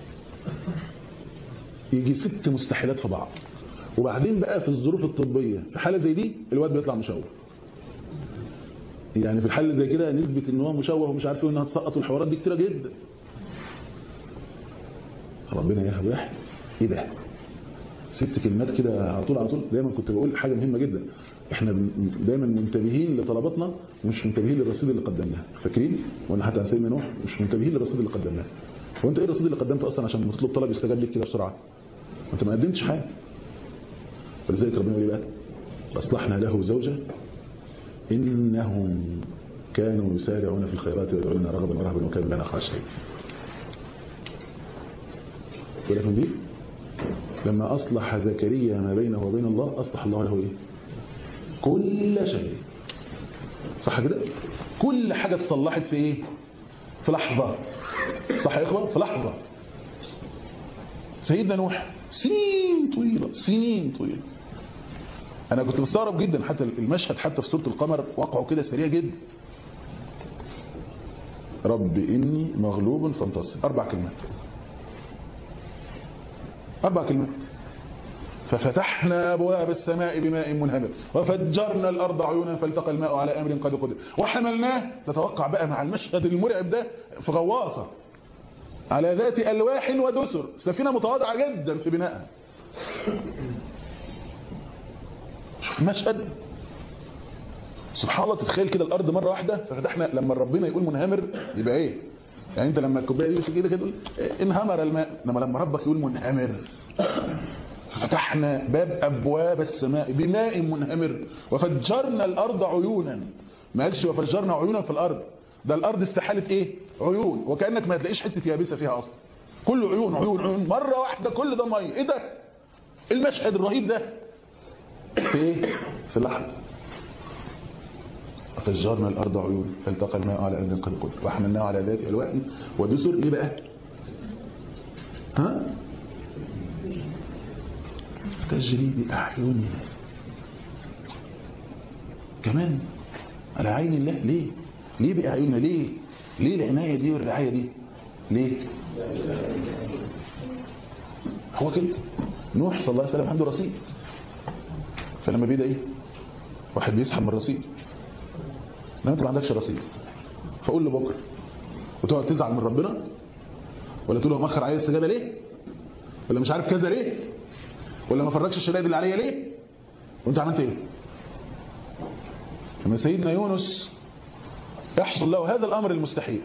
يجي ست مستحيلات في بعض وبعدين بقى في الظروف الطبيه في حاله زي دي الواد بيطلع مشوه يعني في الحل زي كده نسبه ان هو مشوه ومش عارف ايه وانها تسقط والحوارات دي كتيره جدا ربنا يهب ويحيى ايه ده ست كلمات كده على طول على طول دايما كنت بقول حاجه مهمه جدا احنا بن- دايما منتبهين لطلباتنا ومش منتبهين للرصيد اللي قدمناه فاكرين وانا حتى عن سيدنا نوح مش منتبهين للرصيد اللي قدمناه هو انت ايه الرصيد اللي قدمته اصلا عشان تطلب طلب يستجاب لك كده بسرعه انت ما قدمتش حاجه فلذلك ربنا يقول ايه بقى واصلحنا له زوجه انهم كانوا يسارعون في الخيرات ويدعوننا رغبا ورهبا وكانوا لنا خاشعين ولكن دي لما أصلح زكريا ما بينه وبين الله أصلح الله له إيه كل شيء صح كده كل حاجة اتصلحت في إيه في لحظة صح يا إخوة في لحظة سيدنا نوح سنين طويلة سنين طويلة أنا كنت مستغرب جدا حتى المشهد حتى في سورة القمر وقعه كده سريع جدا رب إني مغلوب فانتصر أربع كلمات أربع كلمات ففتحنا أبواب السماء بماء منهمر وفجرنا الأرض عيونا فالتقى الماء على أمر قد قدر وحملناه تتوقع بقى مع المشهد المرعب ده في غواصة على ذات ألواح ودسر سفينة متواضعة جدا في بنائها شوف المشهد سبحان الله تتخيل كده الأرض مرة واحدة ففتحنا لما ربنا يقول منهمر يبقى إيه يعني انت لما الكوبايه دي كده كده تقول انهمر الماء انما لما ربك يقول منهمر فتحنا باب ابواب السماء بماء منهمر وفجرنا الارض عيونا ما قالش وفجرنا عيونا في الارض ده الارض استحالت ايه عيون وكانك ما هتلاقيش حته يابسه فيها اصلا كله عيون عيون عيون مره واحده كل ده ميه ايه ده المشهد الرهيب ده في ايه في لحظه فجرنا الأرض عيون فالتقى الماء على أمر قد قدر وحملناه على ذات ألواح ودسر ليه بقى ها تجري بأعيننا كمان على عين الله ليه ليه بأعيننا ليه ليه العناية دي والرعاية دي ليه هو كده نوح صلى الله عليه وسلم عنده رصيد فلما بيدا ايه واحد بيسحب من الرصيد ما انت ما عندكش رصيد فقول له بكره وتقعد تزعل من ربنا ولا تقول له مأخر عليا السجاده ليه ولا مش عارف كذا ليه ولا ما فرجش الشدائد اللي عليا ليه وانت عملت ايه لما سيدنا يونس يحصل له هذا الامر المستحيل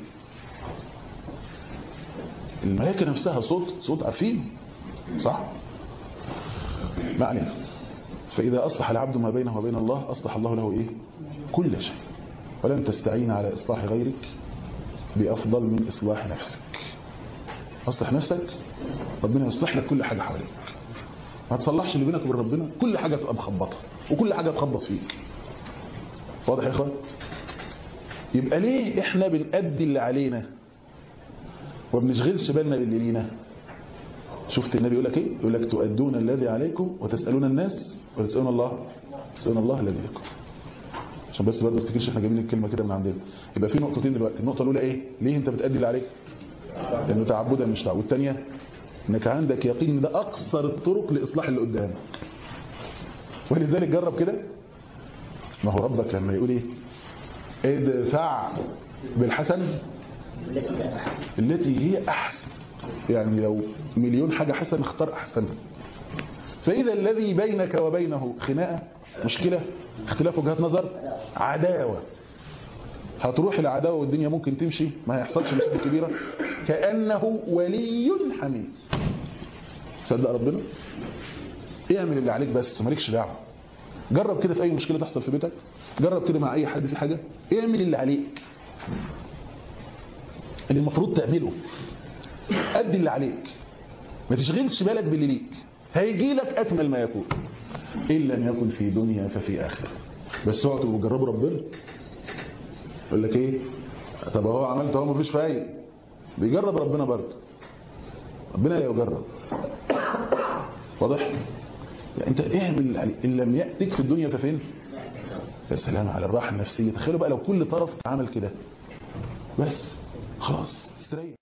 الملائكه نفسها صوت صوت عارفين صح ما علينا فإذا أصلح العبد ما بينه وبين الله أصلح الله له إيه كل شيء ولن تستعين على إصلاح غيرك بأفضل من إصلاح نفسك أصلح نفسك ربنا يصلح لك كل حاجة حواليك ما تصلحش اللي بينك وبين ربنا كل حاجة تبقى مخبطة وكل حاجة تخبط فيك واضح يا إخوان يبقى ليه إحنا بنأدي اللي علينا وبنشغلش بالنا باللي لينا شفت النبي يقول لك ايه يقول لك تؤدون الذي عليكم وتسالون الناس وتسالون الله تسالون الله الذي لكم عشان بس برضه ما تفتكرش احنا جايبين الكلمه كده من عندنا يبقى في نقطتين دلوقتي النقطه الاولى ايه ليه انت بتادي اللي عليك لانه تعبدا مش تعب والثانيه انك عندك يقين ان ده اقصر الطرق لاصلاح اللي قدامك ولذلك جرب كده ما هو ربك لما يقول ايه ادفع بالحسن التي هي احسن يعني لو مليون حاجة حسن اختار أحسن فإذا الذي بينك وبينه خناقة مشكلة اختلاف وجهات نظر عداوة هتروح العداوة والدنيا ممكن تمشي ما هيحصلش مشكلة كبيرة كأنه ولي حميد صدق ربنا اعمل اللي عليك بس مالكش دعوه جرب كده في أي مشكلة تحصل في بيتك جرب كده مع أي حد في حاجة اعمل اللي عليك اللي المفروض تعمله أدي اللي عليك ما تشغلش بالك باللي ليك هيجي لك أكمل ما يكون إن لم يكن في دنيا ففي آخرة بس اقعدوا وجربوا ربنا يقول لك إيه طب هو عملت هو مفيش فايد بيجرب ربنا برضه ربنا لا يجرب واضح يعني انت اعمل ان لم ياتك في الدنيا ففين يا سلام على الراحه النفسيه تخيلوا بقى لو كل طرف عمل كده بس خلاص استريح